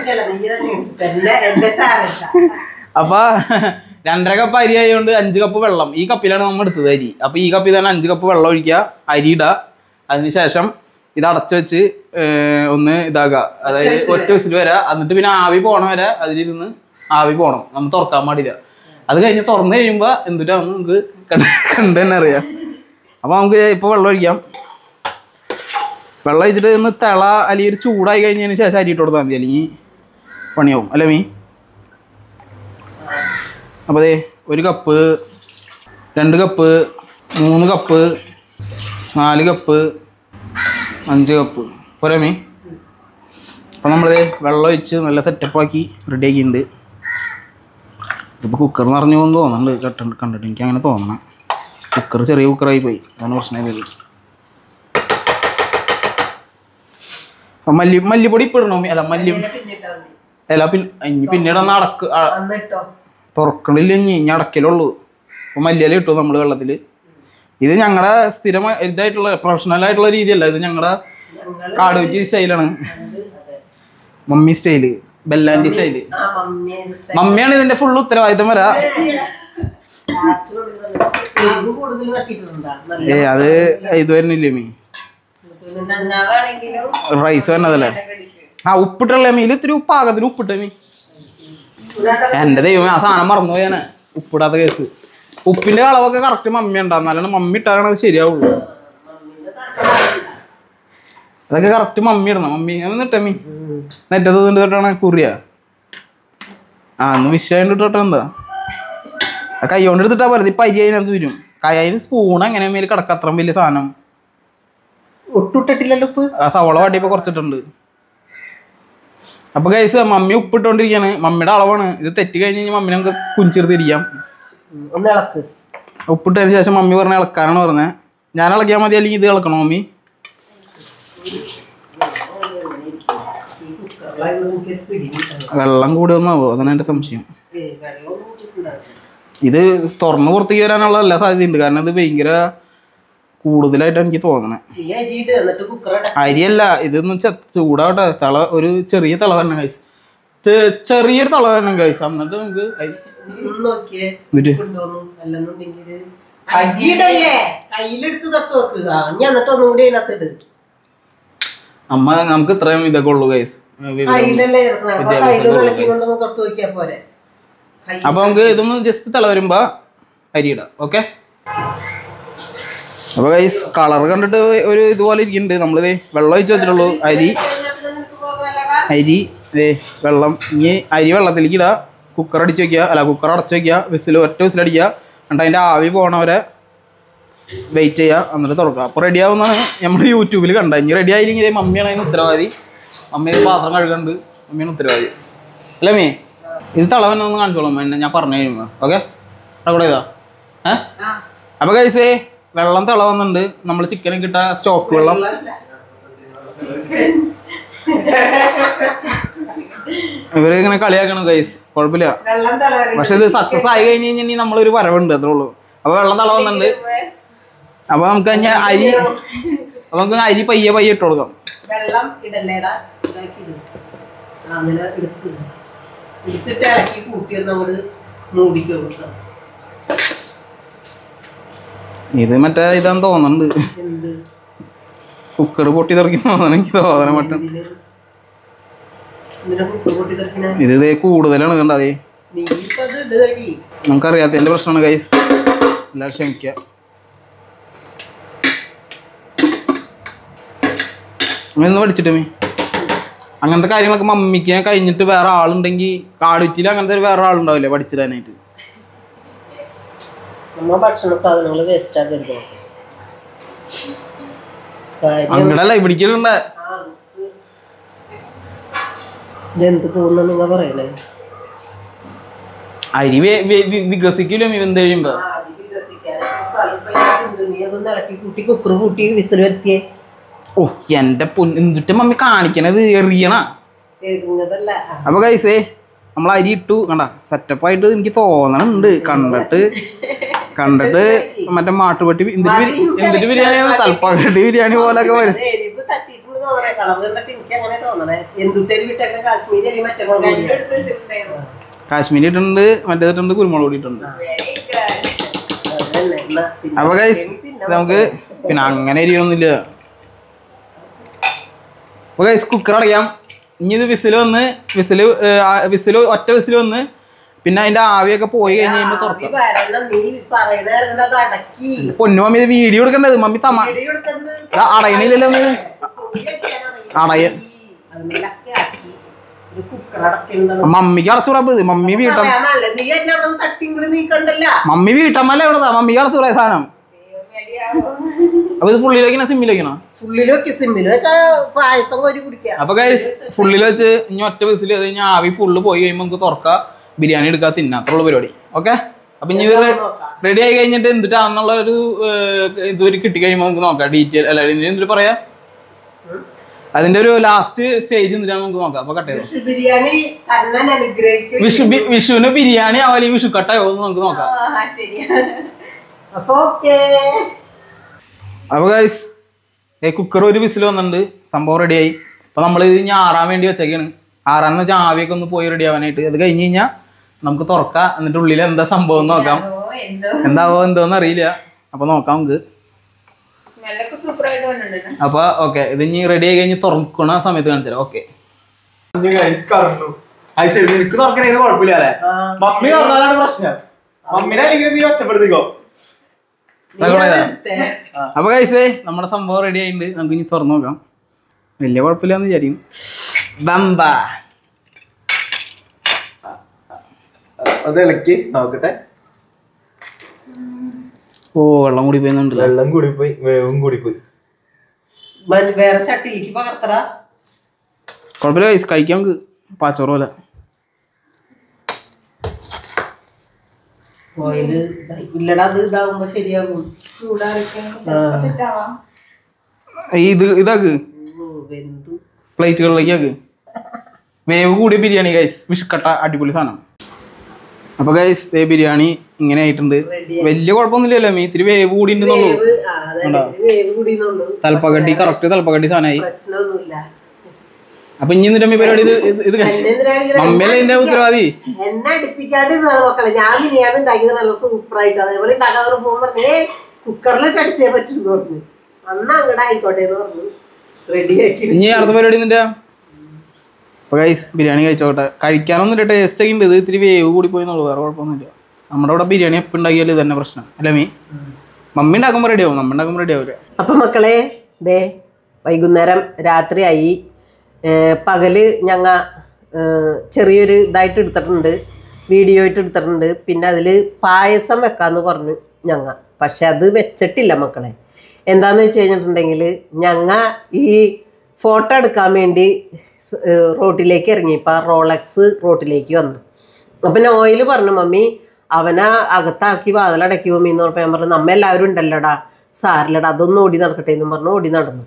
അപ്പൊ രണ്ടര കപ്പ് അരി ആയതുകൊണ്ട് അഞ്ച് കപ്പ് വെള്ളം ഈ കപ്പിലാണ് നമ്മൾ എടുത്തത് അരി അപ്പൊ ഈ കപ്പിൽ തന്നെ അഞ്ച് കപ്പ് വെള്ളം ഒഴിക്കുക അരി ഇടുക അതിനുശേഷം ഇത് അടച്ചു വെച്ച് ഏർ, ഒന്ന് ഇതാക്കുക അതായത് ഒറ്റ വിസിൽ വരെ എന്നിട്ട് പിന്നെ ആവി പോണ വരെ അതിലിരുന്ന് ആവി പോണം നമ്മൾ തുറക്കാൻ പാടില്ല അത് കഴിഞ്ഞ് തുറന്നു കഴിയുമ്പോൾ എന്തിട്ടാന്ന് നമുക്ക് കണ്ട് കണ്ട് തന്നെ അറിയാം അപ്പൊ നമുക്ക് ഇപ്പൊ വെള്ളം ഒഴിക്കാം വെള്ളം ഒഴിച്ചിട്ട് ഒന്ന് തിള അല്ലെങ്കിൽ ഒരു ചൂടായി കഴിഞ്ഞതിന് ശേഷം അരി ഇട്ട് കൊടുത്താൽ മതി അല്ലെങ്കിൽ പണിയാവും അല്ലേ മീ അപ്പോൾ അതെ ഒരു കപ്പ് രണ്ട് കപ്പ് മൂന്ന് കപ്പ് നാല് കപ്പ് അഞ്ച് കപ്പ് പോരാ മീ അപ്പോൾ നമ്മളത് വെള്ളം ഒഴിച്ച് നല്ല സെറ്റപ്പാക്കി റെഡി ആക്കിയിട്ടുണ്ട് ഇതിപ്പോൾ കുക്കർ നിറഞ്ഞു പോകുന്നു തോന്നുന്നുണ്ട് കട്ടുണ്ട് കണ്ടിട്ട് എനിക്ക് അങ്ങനെ തോന്നണം കുക്കർ ചെറിയ കുക്കറായി പോയി അതാണ് പ്രശ്നമില്ല അപ്പം മല്ലി മല്ലിപ്പൊടി ഇപ്പം ഇടണോ മീ? അല്ല മല്ലി അല്ല പിന്നെ ഇനി പിന്നീട് ഒന്ന് അടക്ക് ആ- തുറക്കണില്ല ഇനി ഇനി അടക്കലുള്ളൂ അപ്പോൾ മല്ലിയില ഇട്ടു നമ്മൾ വെള്ളത്തിൽ ഇത് ഞങ്ങളുടെ സ്ഥിരമായി ഇതായിട്ടുള്ള പ്രൊഫഷണൽ ആയിട്ടുള്ള രീതിയല്ല ഇത് ഞങ്ങളുടെ കാടുവെച്ച് സ്റ്റൈലാണ് മമ്മി സ്റ്റൈല് ബെല്ലാൻഡി സ്റ്റൈല് മമ്മിയാണ് ഇതിന്റെ ഫുൾ ഉത്തരവാദിത്തം വരാ കൂടുതൽ തട്ടിയിട്ടുണ്ടാ ഏ അത് ഇത് വരുന്നില്ലേ മീ റൈസ് വരുന്നതല്ലേ ആ ഉപ്പിട്ടുള്ള മീൽ ഇത്തിരി പാകത്തിന് ഉപ്പിട്ട മീ എന്റെ ദൈവമേ ആ സാധനം മറന്നുപോയി ഞാൻ ഉപ്പിടാത്ത കേസ് ഉപ്പിന്റെ അളവൊക്കെ കറക്റ്റ് മമ്മി ഉണ്ടാവും എന്നാലാണ് മമ്മി ഇട്ടാലാണ് അത് ശരിയാവുള്ളൂ അതൊക്കെ കറക്റ്റ് മമ്മി ഇടണം മമ്മി എന്നിട്ട് മീ നെറ്റത്ത് നിന്ന് തൊട്ടാണ് കുറിയ ആ ഒന്ന് വിഷയം തൊട്ടാ എന്താ ആ കൈ കൊണ്ട് എടുത്തിട്ടാ പോലെ ഇപ്പൊ അരി അതിനകത്ത് വരും കയ്യിൽ സ്പൂൺ എങ്ങനെ മേൽ കിടക്ക അത്രയും വലിയ സാധനം ഒട്ടുട്ടില്ലല്ലോ ഉപ്പ് ആ സവള വാട്ടിയപ്പോൾ കുറച്ചിട്ടുണ്ട് അപ്പൊ കൈസ് മമ്മി ഉപ്പിട്ടോണ്ടിരിക്കാണ് മമ്മിയുടെ അളവാണ് ഇത് തെറ്റി കഴിഞ്ഞ് കഴിഞ്ഞാൽ മമ്മി നമുക്ക് കുഞ്ചിർത്തിരിക്കാം ഒന്ന് ഇളക്ക് ഉപ്പിട്ടതിന് ശേഷം മമ്മി പറഞ്ഞ ഇളക്കാനാണ് പറഞ്ഞത് ഞാൻ ഇളക്കിയാൽ മതി അല്ലെങ്കിൽ ഇത് ഇളക്കണോ മമ്മി വെള്ളം കൂടി ഒന്നാവോ അതാണ് എൻ്റെ സംശയം ഇത് തുറന്ന് പുറത്തേക്ക് വരാനുള്ള എല്ലാ സാധ്യതയുണ്ട് കാരണം ഇത് ഭയങ്കര കൂടുതലായിട്ടാണ് എനിക്ക് തോന്നണേ ഈ അരിയിട്ട് എന്നിട്ട് കുക്കറട അരിയല്ല ഇതൊന്ന് ചെ- ചൂടാവട്ടെ തള ഒരു ചെറിയ തള തന്നെ കഴിച്ച് ചെറിയൊരു തള തന്നെ കഴിച്ച് എന്നിട്ട് നമുക്ക് അരി നോക്കിയേ എന്നിട്ട് കൊണ്ടുവന്നു അല്ലെന്നുണ്ടെങ്കിൽ കയ്യിടല്ലേ കയ്യിലെടുത്ത് തട്ട് വെക്കുക ഞാൻ എന്നിട്ട് ഒന്നും കൂടി അതിനകത്ത് ഇട് അമ്മ നമുക്ക് ഇത്രയും ഇതൊക്കെ ഉള്ളൂ ഗൈസ് കയ്യിലല്ലേ ഇടുന്നത് അപ്പൊ കയ്യിലൊന്ന് ഇളക്കി കൊണ്ടൊന്ന് തൊട്ട് നോക്കിയാ പോരെ കൈ അപ്പൊ നമുക്ക് ഇതൊന്ന് ജസ്റ്റ് തള വരുമ്പോ അരി ഇടാം ഓക്കെ അപ്പൊ ഗൈസ് കളർ കണ്ടിട്ട് ഒരു ഇതുപോലെ ഇരിക്കുന്നുണ്ട് നമ്മളിത് വെള്ളം ഒഴിച്ച് വെച്ചിട്ടുള്ളൂ അരി അരി ഇതേ വെള്ളം ഇനി അരി വെള്ളത്തിലേക്ക് ഇടുക കുക്കർ അടിച്ച് വെക്കുക അല്ല കുക്കർ അടച്ച് വെക്കുക വിസിൽ ഒറ്റ വിസിൽ അടിക്കുക എന്നിട്ട് അതിൻ്റെ ആവി പോണവരെ വെയിറ്റ് ചെയ്യുക എന്നിട്ട് തുറക്കുക അപ്പോൾ റെഡി ആവുന്നതാണ് നമ്മൾ യൂട്യൂബിൽ കണ്ടത് ഇനി റെഡി ആയില്ലെങ്കിൽ മമ്മിയാണ് അതിന് ഉത്തരവാദി മമ്മി ഇത് പാത്രം കഴുകുന്നുണ്ട് മമ്മിയാണ് ഉത്തരവാദി അല്ലേ മീ ഇത് തളവനെ ഒന്ന് കാണിച്ചോളാം എന്നെ ഞാൻ പറഞ്ഞു കഴിയുമ്പോൾ ഓക്കെ റെക്കോർഡ് ചെയ്താ ഏ അപ്പോൾ കഴിച്ചേ വെള്ളം തിള വന്നിട്ടുണ്ട് നമ്മൾ ചിക്കന് കിട്ട സ്റ്റോക്ക് വെള്ളം ഇവര് ഇങ്ങനെ കളിയാക്കണം ഗൈസ് കുഴപ്പമില്ല വെള്ളം തലവരെ പക്ഷെ ഇത് സക്സസ് ആയി കഴിഞ്ഞ് കഴിഞ്ഞാൽ നമ്മളൊരു വരവുണ്ട് അത്രേ ഉള്ളൂ അപ്പൊ വെള്ളം തള വന്നിട്ടുണ്ട് അപ്പൊ നമുക്ക് കഴിഞ്ഞ അരി അപ്പൊ നമുക്ക് അരി പയ്യെ പയ്യെ ഇട്ട് കൊടുക്കാം വെള്ളം ഇടല്ലേടാ ഇതാക്കി ഇട്. ആ, അങ്ങനെ എടുത്തിട് എടുത്തിട്ട് ഇളക്കി കൂട്ടി ഒന്ന് അങ്ങോട്ട് മൂടിക്ക് വെക്കണം ഇത് മറ്റേ ഇതാന്ന് തോന്നുന്നുണ്ട് എന്ത് കുക്കർ പൊട്ടി തെറിക്കുന്ന തോന്നണം എനിക്ക് തോന്നണം മട്ടും ഇതില് ഇതിനെ കുക്കർ പൊട്ടി തെറിക്കണ ഇത് ഇതേ കൂടുതലാണ് കണ്ട അതേ നീ ഇപ്പൊ അത് ഇട് കരി നമുക്കറിയാത്തതിന്റെ പ്രശ്നമാണ് ഗൈസ് എല്ലാവരും ക്ഷമിക്കുക ഒന്ന് പഠിച്ചിട്ട് മീ അങ്ങനത്തെ കാര്യങ്ങളൊക്കെ മമ്മിക്ക് ഞാൻ കഴിഞ്ഞിട്ട് വേറെ ആളുണ്ടെങ്കിൽ കാടുറ്റിൽ അങ്ങനത്തെ ഒരു വേറെ ആളുണ്ടാവില്ലേ പഠിച്ചിടാനായിട്ട് നമ്മ ഭക്ഷണ സാധനങ്ങൾ വേസ്റ്റ് ആക്കരുത് കാര്യം അങ്ങടല്ല ഇവിടേക്കുണ്ട് ഇതെന്ത് പോകുന്ന നിങ്ങൾ പറയണേ അരി വേ- വേ- വി- വികസിക്കൂല എന്ത് കഴിയുമ്പോ നീ അതൊന്ന് ഇളക്കി കൂട്ടി കുക്കറ് കൂട്ടി വിസിൽ വരുത്തിയേ ഓ എന്റെ പൊന്ന് എന്തിട്ട് മമ്മി കാണിക്കണത് എറിയണ എറിഞ്ഞതല്ല അപ്പൊ കൈസേ നമ്മൾ അരി ഇട്ടു കണ്ട സെറ്റപ്പ് ആയിട്ട് എനിക്ക് തോന്നണുണ്ട് കണ്ടിട്ട് കണ്ടിട്ട് മറ്റേ മാട്ടുപട്ടി എന്തിട്ട് ബിരി- എന്തിട്ട് ബിരിയാണിയാണ് തൽപ്പാക്കട്ടി ബിരിയാണി പോലൊക്കെ വരും എരിവ് തട്ടിയിട്ടുണ്ട് തോന്നണേ കളർ കണ്ടിട്ട് എനിക്ക് അങ്ങനെ തോന്നണേ എന്തുട്ടരി വിട്ടൊക്കെ കാശ്മീരി അരി മറ്റേ മുളക് പൊടിയാ. കാശ്മീരി ഇട്ടുണ്ട് മറ്റേതിട്ടുണ്ട് കുരുമുളക് പൊടി ഇട്ടുണ്ട് അതന്നെ. എന്നാ പിന്നെ അപ്പൊ ഗൈസ് തിന്നാം. നമുക്ക് പിന്നെ അങ്ങനെ എരിയൊന്നുമില്ല അപ്പൊ ഗൈസ് കുക്കർ അടയ്ക്കാം ഇനി ഇത് വിസിൽ വന്ന് വിസിൽ വിസിൽ ഒറ്റ വിസിൽ വന്ന് പിന്നെ അതിന്റെ ആവിയൊക്കെ പോയി കഴിഞ്ഞ് കഴിയുമ്പോ തുറക്കാം ആവി വരണം, നീ പറയണ ഇറങ്ങണ്ട, അത് അടക്കി പൊന്നു മമ്മി ഇത് വീഡിയോ എടുക്കണ്ടത് മമ്മി തമ ഇടി കൊടുക്കരുത്. ഇത് അടയണില്ലല്ലോ ഒന്ന് അടയ അതിലൊക്കെ ആക്കി ഒരു കുക്കർ അടയ്ക്കുന്നതാണ് മമ്മിക്ക് അടച്ചുറപ്പ് ഇത് മമ്മി വീട്ടം പറയാനല്ലേ നീ എന്നെ അവിടെ നിന്ന് തട്ടി ഇങ്ങോട്ട് നീക്കണ്ടല്ല മമ്മി വീട്ടമ്മല്ല എവിടെതാ മമ്മിക്ക് അടച്ചുറ സാധനം അപ്പൊ ഇത് ഫുള്ളിലേക്കണോ സിമ്മിലേക്കണോ ഫുള്ളിൽ വെക്കി സിമ്മിൽ വെച്ചാ പായസം കോരി കുടിക്കുക അപ്പൊ ഗൈസ് ഫുള്ളിൽ വെച്ച് ഇനി ഒറ്റ വിസിൽ അത് കഴിഞ്ഞാൽ ആവി ഫുള്ള് പോയി കഴിയുമ്പോൾ നമുക്ക് തുറക്കാം ബിരിയാണി എടുക്കുക തിന്നാം അത്രയുള്ള പരിപാടി ഓക്കെ അപ്പൊ ഇനി ഇത് റെഡി ആയി കഴിഞ്ഞിട്ട് എന്തിട്ടാന്നുള്ള ഒരു ഏർ, ഇതൊരു കിട്ടി കഴിയുമ്പോൾ നമുക്ക് നോക്കാം ഡീറ്റെയിൽ അല്ല ഇതിന് എന്തിട്ട് പറയാ അതിന്റെ ഒരു ലാസ്റ്റ് സ്റ്റേജ് എന്തിനാന്ന് നമുക്ക് നോക്കാം അപ്പൊ കട്ട് ചെയ്തോ ബിരിയാണി കണ്ണൻ അനുഗ്രഹിക്കും വിഷു ബി- വിഷുവിന് ബിരിയാണി ആവാലും വിഷു കട്ടായോ എന്ന് നമുക്ക് നോക്കാം അപ്പൊ ഓക്കേ അപ്പൊ ഗൈസ് കുക്കർ ഒരു വിസിൽ വന്നിട്ടുണ്ട് സംഭവം റെഡിയായി അപ്പൊ നമ്മൾ ഇത് ഇനി ആറാൻ വേണ്ടി വെച്ചേക്കാണ് ആറാന്ന് വെച്ചാൽ ആവിയൊക്കെ ഒന്ന് പോയി റെഡി ആവാനായിട്ട് അത് കഴിഞ്ഞ് കഴിഞ്ഞാൽ നമുക്ക് തുറക്കാം എന്നിട്ട് ഉള്ളിൽ എന്താ സംഭവം എന്ന് നോക്കാം എന്താവോ എന്തോന്ന് അറിയില്ല അപ്പൊ നോക്കാം നമുക്ക് അപ്പൊ ഓക്കെ ഇത് ഇനി റെഡി ആയി കഴിഞ്ഞ് തുറക്കണ സമയത്ത് കാണിച്ചാലോ ഓക്കെ കറണ്ടു അത് ശരി നിനക്ക് തുറക്കണേന് കുഴപ്പമില്ല അല്ലേ മമ്മി തുറന്നാലാണ് പ്രശ്നം മമ്മിനെ അല്ലെങ്കിൽ നീ ഒറ്റപ്പെടുത്തിക്കോ അപ്പൊ കഴിച്ചേ നമ്മുടെ സംഭവം റെഡി ആയിട്ടുണ്ട് നമുക്ക് ഇനി തുറന്നു നോക്കാം വലിയ കുഴപ്പമില്ലാന്ന് വിചാരിക്കും ബമ്പ അത് ഇളക്കി നോക്കട്ടെ ഓ വെള്ളം കൂടി പോയെന്നുണ്ടല്ലോ വെള്ളം കൂടിപ്പോയി വേവും കൂടിപ്പോയി വേറെ ചട്ടിയിലേക്ക് പകർത്തടാ കുഴപ്പമില്ല കഴിച്ച് കഴിക്കാം നമുക്ക് പാച്ചോറ് പോലെ ഓയില് ഇല്ലടാ അത് ഇതാവുമ്പോ ശരിയാകും ഈ ഇത് ഇതാക്ക് ഉം, വെന്തു പ്ലേറ്റുകളിലേക്ക് ആക്ക് വേവ് കൂടിയ ബിരിയാണി ഗൈസ് വിഷുക്കട്ട അടിപൊളി സാധനം അപ്പൊ ഗൈസ് ദേ ബിരിയാണി ഇങ്ങനെ ആയിട്ടുണ്ട് വലിയ കുഴപ്പമൊന്നുമില്ലല്ലോ മീ ഇത്തിരി വേവ് കൂടി ഉണ്ടെന്നുള്ളൂ വേവ് ആ, അതന്നെ, ഇതിന് വേവ് കൂടിയെന്നുള്ളൂ തലപ്പകട്ടി കറക്റ്റ് തലപ്പകട്ടി സാധനമായി പ്രശ്നമൊന്നുമില്ല അപ്പൊ ഇനി എന്നിട്ട് അമ്മി പരിപാടി ഇത് ഇത് ഇത് കഴിച്ചു എന്നെ എന്തിനാണ് ഇങ്ങനെ മമ്മിയല്ലേ ഇതിന്റെ ഉത്തരവാദി എന്നെ അടുപ്പിക്കാണ്ട് ഇതാണ് മക്കളെ ഞാൻ ബിരിയാണി ഉണ്ടാക്കിയത് നല്ല സൂപ്പറായിട്ട് അതേപോലെ ഉണ്ടാക്കാതെ പോകുമ്പോൾ പറഞ്ഞേ കുക്കറിലിട്ട് അടിച്ചേ പറ്റുമെന്ന് പറഞ്ഞു അന്ന് അങ്ങടെ ആയിക്കോട്ടെ എന്ന് പറഞ്ഞു റെഡിയാക്കി ഇനി അടുത്ത പരിപാടി നിന്റെ അപ്പൊ ഗൈസ് ബിരിയാണി കഴിച്ചോട്ടെ കഴിക്കാനൊന്നും ടേസ്റ്റ് ഒക്കെ ഉണ്ട് ഇത് ഇത്തിരി വേവ് കൂടി പോയി എന്നുള്ളൂ വേറെ കുഴപ്പമൊന്നുമില്ല നമ്മുടെ ഇവിടെ ബിരിയാണി എപ്പോൾ ഉണ്ടാക്കിയാലും ഇത് തന്നെ പ്രശ്നം അല്ലേ മീ മമ്മി ഉണ്ടാക്കുമ്പോൾ റെഡി ആവും നമ്മ ഉണ്ടാക്കുമ്പോൾ റെഡി ആവില്ല അപ്പൊ മക്കളെ ദേ വൈകുന്നേരം രാത്രിയായി ഏർ പകല് ഞങ്ങ ഏർ ചെറിയൊരു ഇതായിട്ട് എടുത്തിട്ടുണ്ട് വീഡിയോ ആയിട്ട് എടുത്തിട്ടുണ്ട് പിന്നെ അതിൽ പായസം വെക്കാന്ന് പറഞ്ഞു ഞങ്ങ പക്ഷെ അത് വെച്ചിട്ടില്ല മക്കളെ എന്താന്ന് വെച്ച് കഴിഞ്ഞിട്ടുണ്ടെങ്കിൽ ഞങ്ങ ഈ ഫോട്ടോ എടുക്കാൻ വേണ്ടി സ്- ഏർ റോട്ടിലേക്ക് ഇറങ്ങിയപ്പോൾ റോളക്സ് റോട്ടിലേക്ക് വന്നു അപ്പം ഓയിൽ പറഞ്ഞു മമ്മി അവനെ അകത്താക്കി വാതിലടക്കി മമ്മി എന്ന് പറഞ്ഞപ്പോൾ ഞാൻ പറഞ്ഞു നമ്മ എല്ലാവരും ഉണ്ടല്ലോടാ സാരില്ലടാ അതൊന്നും ഓടി നടക്കട്ടെ എന്ന് പറഞ്ഞു ഓടി നടന്നു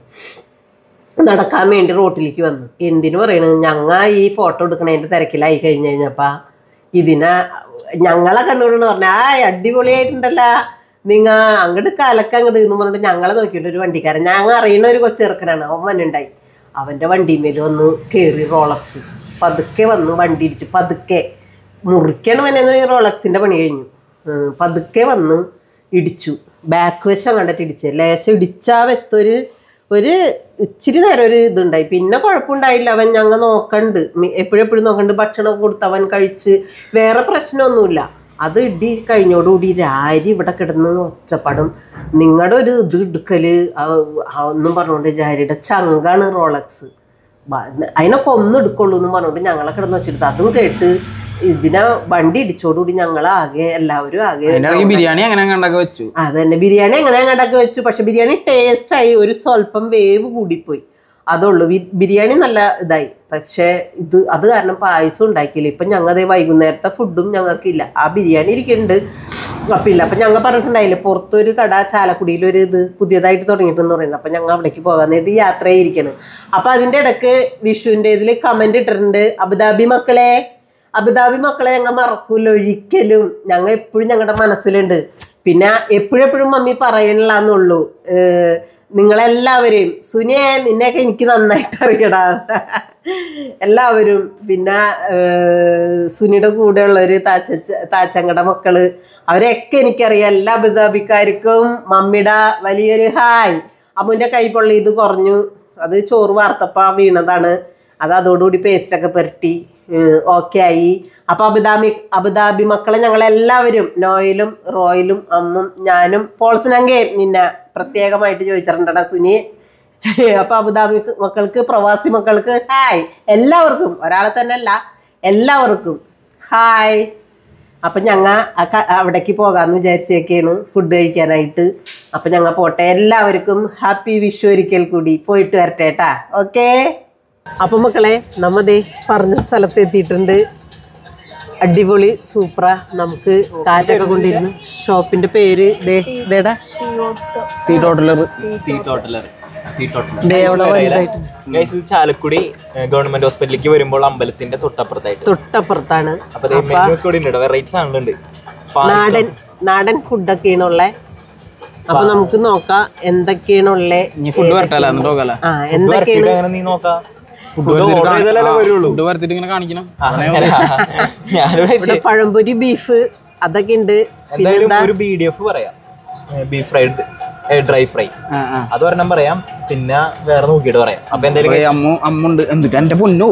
നടക്കാൻ വേണ്ടി റോട്ടിലേക്ക് വന്നു എന്തിനു പറയണത് ഞങ്ങ ഈ ഫോട്ടോ എടുക്കണതിൻ്റെ തിരക്കിലായി കഴിഞ്ഞ് കഴിഞ്ഞപ്പോൾ ഇതിനെ ഞങ്ങളെ കണ്ടുകൊണ്ട് പറഞ്ഞു ആ അടിപൊളിയായിട്ടുണ്ടല്ല നിങ്ങ അങ്ങോട്ട് കലക്ക അങ്ങോട്ട് എന്ന് പറഞ്ഞിട്ട് ഞങ്ങളെ നോക്കിയിട്ട് ഒരു വണ്ടിക്കാരൻ ഞങ്ങൾ അറിയുന്ന ഒരു കൊച്ചിറക്കനാണ് അവൻ വന്നുണ്ടായി അവൻ്റെ വണ്ടിമേൽ വന്ന് കയറി റോളക്സ് പതുക്കെ വന്ന് വണ്ടി ഇടിച്ച് പതുക്കെ മുറിക്കണം എന്നു റോളക്സിൻ്റെ പണി കഴിഞ്ഞു ഉം, പതുക്കെ വന്ന് ഇടിച്ചു ബാക്ക് വശം കണ്ടിട്ട് ഇടിച്ച് ലേശം ഇടിച്ച ആ വശത്ത് ഒരു ഒരു ഇച്ചിരി നേരം ഒരു ഇതുണ്ടായി പിന്നെ കുഴപ്പമുണ്ടായില്ല അവൻ ഞങ്ങൾ നോക്കണ്ട് എപ്പോഴും എപ്പോഴും നോക്കണ്ട് ഭക്ഷണം കൊടുത്ത് അവൻ കഴിച്ച് വേറെ പ്രശ്നമൊന്നുമില്ല അത് ഇടി കഴിഞ്ഞോടുകൂടി രാരി ഇവിടെ കിടന്ന് ഒച്ചപ്പാടും നിങ്ങളുടെ ഒരു ഇത് എടുക്കല് ആ, ആ ഒന്നും പറഞ്ഞുകൊണ്ട് രാരിയുടെ ചങ്കാണ് റോളക്സ് ബ- അതിനെ കൊന്നെടുക്കുള്ളൂ എന്ന് പറഞ്ഞുകൊണ്ട് ഞങ്ങളെ കിടന്ന് വെച്ചെടുത്ത് അതും കേട്ട് ഇതിനെ വണ്ടി ഇടിച്ചോടുകൂടി ഞങ്ങൾ ആകെ എല്ലാവരും ആകെ അതിന്റെ ഇടയ്ക്ക് ബിരിയാണി അങ്ങനെ കണ്ടൊക്കെ വെച്ചു അതന്നെ ബിരിയാണി എങ്ങനെ അങ്ങോട്ടൊക്കെ വെച്ചു പക്ഷെ ബിരിയാണി ടേസ്റ്റ് ആയി ഒരു സ്വല്പം വേവ് കൂടിപ്പോയി അതുള്ളൂ ബി- ബിരിയാണി നല്ല ഇതായി പക്ഷേ ഇത് അത് കാരണം പായസം ഉണ്ടാക്കിയില്ല ഇപ്പം ഞങ്ങൾ അതേ വൈകുന്നേരത്തെ ഫുഡും ഞങ്ങൾക്കില്ല ആ ബിരിയാണി ഇരിക്കുന്നുണ്ട് അപ്പം ഇല്ല അപ്പം ഞങ്ങൾ പറഞ്ഞിട്ടുണ്ടായില്ലേ പുറത്തൊരു കട ചാലക്കുടിയിൽ ഒരു ഇത് പുതിയതായിട്ട് തുടങ്ങിയിട്ടെന്ന് പറയുന്നത് അപ്പം ഞങ്ങൾ അവിടേക്ക് പോകാൻ ഇത് യാത്രയായിരിക്കണം അപ്പം അതിൻ്റെ ഇടയ്ക്ക് വിഷുവിൻ്റെ ഇതിൽ കമൻ്റ് ഇട്ടിട്ടുണ്ട് അബുദാബി മക്കളെ അബുദാബി മക്കളെ ഞങ്ങൾ മറക്കൂല ഒരിക്കലും ഞങ്ങൾ എപ്പോഴും ഞങ്ങളുടെ മനസ്സിലുണ്ട് പിന്നെ എപ്പോഴെപ്പോഴും മമ്മി പറയണില്ലാന്നുള്ളൂ ഏഹ് നിങ്ങളെല്ലാവരെയും സുനിയെ നിന്നെയൊക്കെ എനിക്ക് നന്നായിട്ട് അറിയടാ എല്ലാവരും പിന്നെ ഏഹ് സുനിയുടെ കൂടെയുള്ളവർ താച്ച താച്ചങ്ങടെ മക്കള് അവരെയൊക്കെ എനിക്കറിയാം എല്ലാ അബുദാബിക്കാർക്കും മമ്മിയുടെ വലിയൊരു ഹായ് അമ്മുൻ്റെ കൈ പൊള്ളി ഇത് കുറഞ്ഞു അത് ചോറ് വാർത്തപ്പ വീണതാണ് അത് അതോടുകൂടി പേസ്റ്റൊക്കെ പുരട്ടി ഓക്കെ ആയി അപ്പോൾ അബുദാബി അബുദാബി മക്കളെ ഞങ്ങളെല്ലാവരും നോയിലും റോയിലും അമ്മും ഞാനും പോൾസിനങ്കയും നിന്നെ പ്രത്യേകമായിട്ട് ചോദിച്ചിട്ടുണ്ടടാ സുനി അപ്പോൾ അബുദാബി മക്കൾക്ക് പ്രവാസി മക്കൾക്ക് ഹായ് എല്ലാവർക്കും ഒരാളെ തന്നെ അല്ല എല്ലാവർക്കും ഹായ് അപ്പം ഞങ്ങൾ അവിടേക്ക് പോകാമെന്ന് വിചാരിച്ചേക്കാണ് ഫുഡ് കഴിക്കാനായിട്ട് അപ്പം ഞങ്ങൾ പോട്ടെ എല്ലാവർക്കും ഹാപ്പി വിഷു ഒരിക്കൽ കൂടി പോയിട്ട് വരട്ടെ കേട്ടാ ഓക്കേ അപ്പം മക്കളെ നമ്മതേ പറഞ്ഞ സ്ഥലത്ത് എത്തിയിട്ടുണ്ട് അടിപൊളി സൂപ്പറാ നമുക്ക് കാറ്റൊക്കെ കൊണ്ടിരുന്നു ഷോപ്പിന്റെ പേര് ദേ ദേടാ tea totaller tea totaller tea totaller ദേ അവിടെ വലുതായിട്ട് ഗൈസ് ഇത് ചാലക്കുടി ഗവൺമെന്റ് ഹോസ്പിറ്റലിലേക്ക് വരുമ്പോൾ അമ്പലത്തിന്റെ തൊട്ടപ്പുറത്തായിട്ട് തൊട്ടപ്പുറത്താണ് അപ്പൊ മെനു ഒക്കെ ഇവിടെ ഉണ്ട് വെറൈറ്റി സാധനങ്ങളുണ്ട് നാടൻ നാടൻ ഫുഡൊക്കെയാണ് ഉള്ളത് അപ്പൊ നമുക്ക് നോക്കാം എന്തൊക്കെയാണ് ഉള്ളത് ഇനി ഫുഡ് വരട്ടല്ല എന്നിട്ട് നോക്കാല ആ എന്തൊക്കെയാണ് അങ്ങനെ നീ നോക്കാം ഫുഡ് order ചെയ്താലല്ലേ വരുള്ളൂ. ഫുഡ് വരത്തിട്ട് ഇങ്ങനെ കാണിക്കണം ഞാനിവിടെ ഇവിടെ പഴംപൊരി ബീഫ് അതൊക്കെ ഉണ്ട് എന്തായാലും ഒരു ബി ഡി എഫ് പറയാം ബീഫ് ഫ്രൈഡ് ഡ്രൈ ഫ്രൈ ആ ആ അത് ഒരെണ്ണം പറയാം പിന്നെ വേറെ നോക്കിയിട്ട് പറയാം അപ്പൊ എന്തായാലും ഏയ് അമ്മു അമ്മുണ്ട് എന്തിട്ട് എന്റെ പൊന്നോ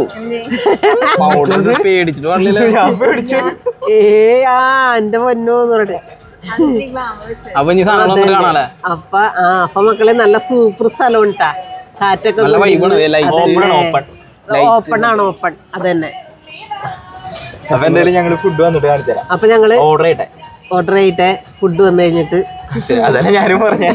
പൗഡർ പേടിച്ചിട്ട് പറഞ്ഞില്ല ഏ ആ എന്റെ പൊന്നോന്ന് പറഞ്ഞിട്ട് അപ്പൊ ഇനി സാധനങ്ങളൊന്നും കാണാല്ലേ അപ്പ ആ അപ്പൊ മക്കളെ നല്ല സൂപ്പർ സ്ഥലം ഉണ്ടാ കാറ്റൊക്കെ നല്ല വൈബാണ് ലൈറ്റ് ഓപ്പൺ ഓപ്പൺ ആണ് ഓപ്പൺ അതന്നെ അപ്പൊ എന്തായാലും ഞങ്ങൾ ഫുഡ് വന്നിട്ട് കാണിച്ചു തരാം അപ്പൊ ഞങ്ങള് ഓർഡർ ചെയ്യട്ടെ ഓർഡർ ചെയ്തിട്ട് ഫുഡ് വന്നു കഴിഞ്ഞിട്ട് ശരി, അതന്നെ ഞാനും പറഞ്ഞേ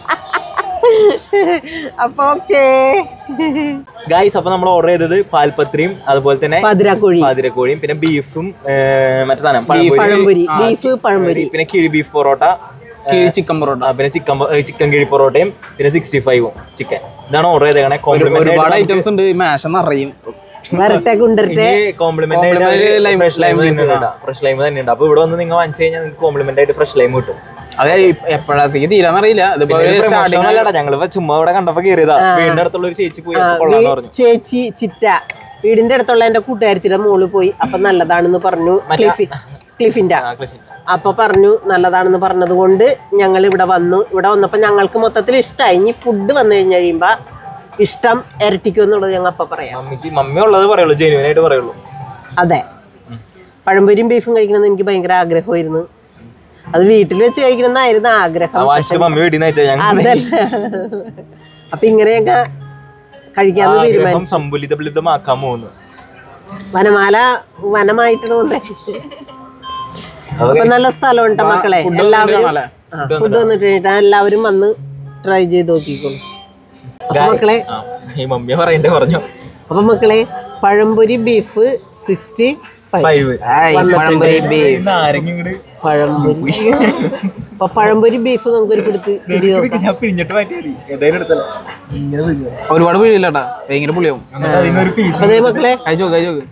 അപ്പൊ ഓക്കേ ഗായ്സ് അപ്പൊ നമ്മൾ ഓർഡർ ചെയ്തത് പാൽപത്രിയും അതുപോലെ തന്നെ പതിരാക്കോഴി പാതിരക്കോഴിയും പിന്നെ ബീഫും മറ്റേ സാധനം പഴംപൊരി ബീഫ് പഴംപൊരി പിന്നെ കിഴി ബീഫ് പൊറോട്ട കിഴി ചിക്കൻ പൊറോട്ട ആ, പിന്നെ ചിക്കൻ ചിക്കൻ കിഴി പൊറോട്ടയും പിന്നെ സിക്സ്റ്റി ഫൈവും ചിക്കൻ ഇതാണ് ഓർഡർ ചെയ്തേക്കണേ ഒരുപാട് ഐറ്റംസ് ഉണ്ട് മേശ നിറയും വരട്ടെ കൊണ്ടുവരട്ടെ compliment Complimentary lime- fresh lime lime juice, തന്നെയുണ്ട് ഫ്രഷ് ലൈം തന്നെയുണ്ട് അപ്പൊ ഇവിടെ വന്ന് നിങ്ങൾ വാങ്ങിച്ചു കഴിഞ്ഞാൽ നിങ്ങൾക്ക് കോംപ്ലിമെന്റ് ആയിട്ട് ഫ്രഷ് ലൈം കിട്ടും അതെ എപ്പോഴത്തേക്ക് തീരാന്നറിയില്ല ഇതിപ്പോ ഒരു സ്റ്റാർട്ടിങ് അല്ലടാ ഞങ്ങൾ ചുമ്മാ ഇവിടെ കണ്ടപ്പോ കയറിയതാ വീടിന്റെ അടുത്തുള്ള ഒരു ചേച്ചി പോയി അപ്പൊ കൊള്ളാന്ന് പറഞ്ഞു ചേച്ചി ചിറ്റ വീടിന്റെ അടുത്തുള്ള എന്റെ കൂട്ടുകാരത്തിന്റെ മോള് പോയി അപ്പൊ നല്ലതാണെന്ന് പറഞ്ഞു ക്ലിഫി ക്ലിഫിന്റെ ആ, കൃഷി. അപ്പൊ പറഞ്ഞു നല്ലതാണെന്ന് പറഞ്ഞത് കൊണ്ട് ഞങ്ങൾ ഇവിടെ വന്നു ഇവിടെ വന്നപ്പോ ഞങ്ങൾക്ക് മൊത്തത്തിൽ ഇഷ്ടമായി ഇനി ഫുഡ് വന്നു കഴിഞ്ഞ് കഴിയുമ്പോ ഇഷ്ടം ഇരട്ടിക്കും എന്നുള്ളത് ഞങ്ങൾ അപ്പൊ പറയാം മമ്മിക്ക് മമ്മി ഉള്ളത് പറയുള്ളൂ ജെന്യൂൻ ആയിട്ട് പറയുള്ളൂ അതെ പഴംപൊരിയും ബീഫും കഴിക്കണമെന്ന് എനിക്ക് ഭയങ്കര ആഗ്രഹമായിരുന്നു അത് വീട്ടിൽ വെച്ച് കഴിക്കണമെന്നായിരുന്നു ആ ആഗ്രഹം വാങ്ങിച്ചിട്ട് മമ്മി വീട്ടിൽ നിന്ന് അയച്ചാൽ ഞങ്ങൾ അതല്ല അപ്പൊ ഇങ്ങനെയൊക്കെ കഴിക്കാന്ന് തീരുമാനിച്ചു ആഗ്രഹം സമ്പുലിതമാക്കാൻ പോകുന്നു വനമാല വനമായിട്ടാണ് വന്നേ അതൊക്കെ അപ്പൊ നല്ല സ്ഥലമുണ്ട് മക്കളെ food എല്ലാവരും കാണാല്ലേ? ഫുഡ് വന്നിട്ട് കഴിഞ്ഞിട്ട് എല്ലാവരും വന്ന് ട്രൈ ചെയ്ത് നോക്കിക്കോളൂ അപ്പൊ മക്കളെ ആ, ഈ മമ്മിയെ പറയണ്ടേ പറഞ്ഞു അപ്പൊ മക്കളെ പഴംപൊരി ബീഫ് സിക്സ്റ്റി ഫൈവ് ഫൈവ് പഴംപൊരി beef. നാരങ്ങ ഇങ്ങട് പഴംപൊരി അപ്പൊ പഴംപൊരി ബീഫ് നമുക്കൊരു പിടുത്ത് പിടി നോക്കാം ഞാൻ പിഴിഞ്ഞിട്ട് മാറ്റി മതി ഏതായാലും എടുത്തല്ല ഇങ്ങനെ പിഴിഞ്ഞു. ഒരുപാട് പിഴിയില്ലട്ടാ ഭയങ്കര പുളിയാവും എന്നിട്ട് അതിനൊരു പീസ് അപ്പൊ അതേ മക്കളെ കഴിച്ചു നോക്ക് കഴിച്ചു നോക്ക്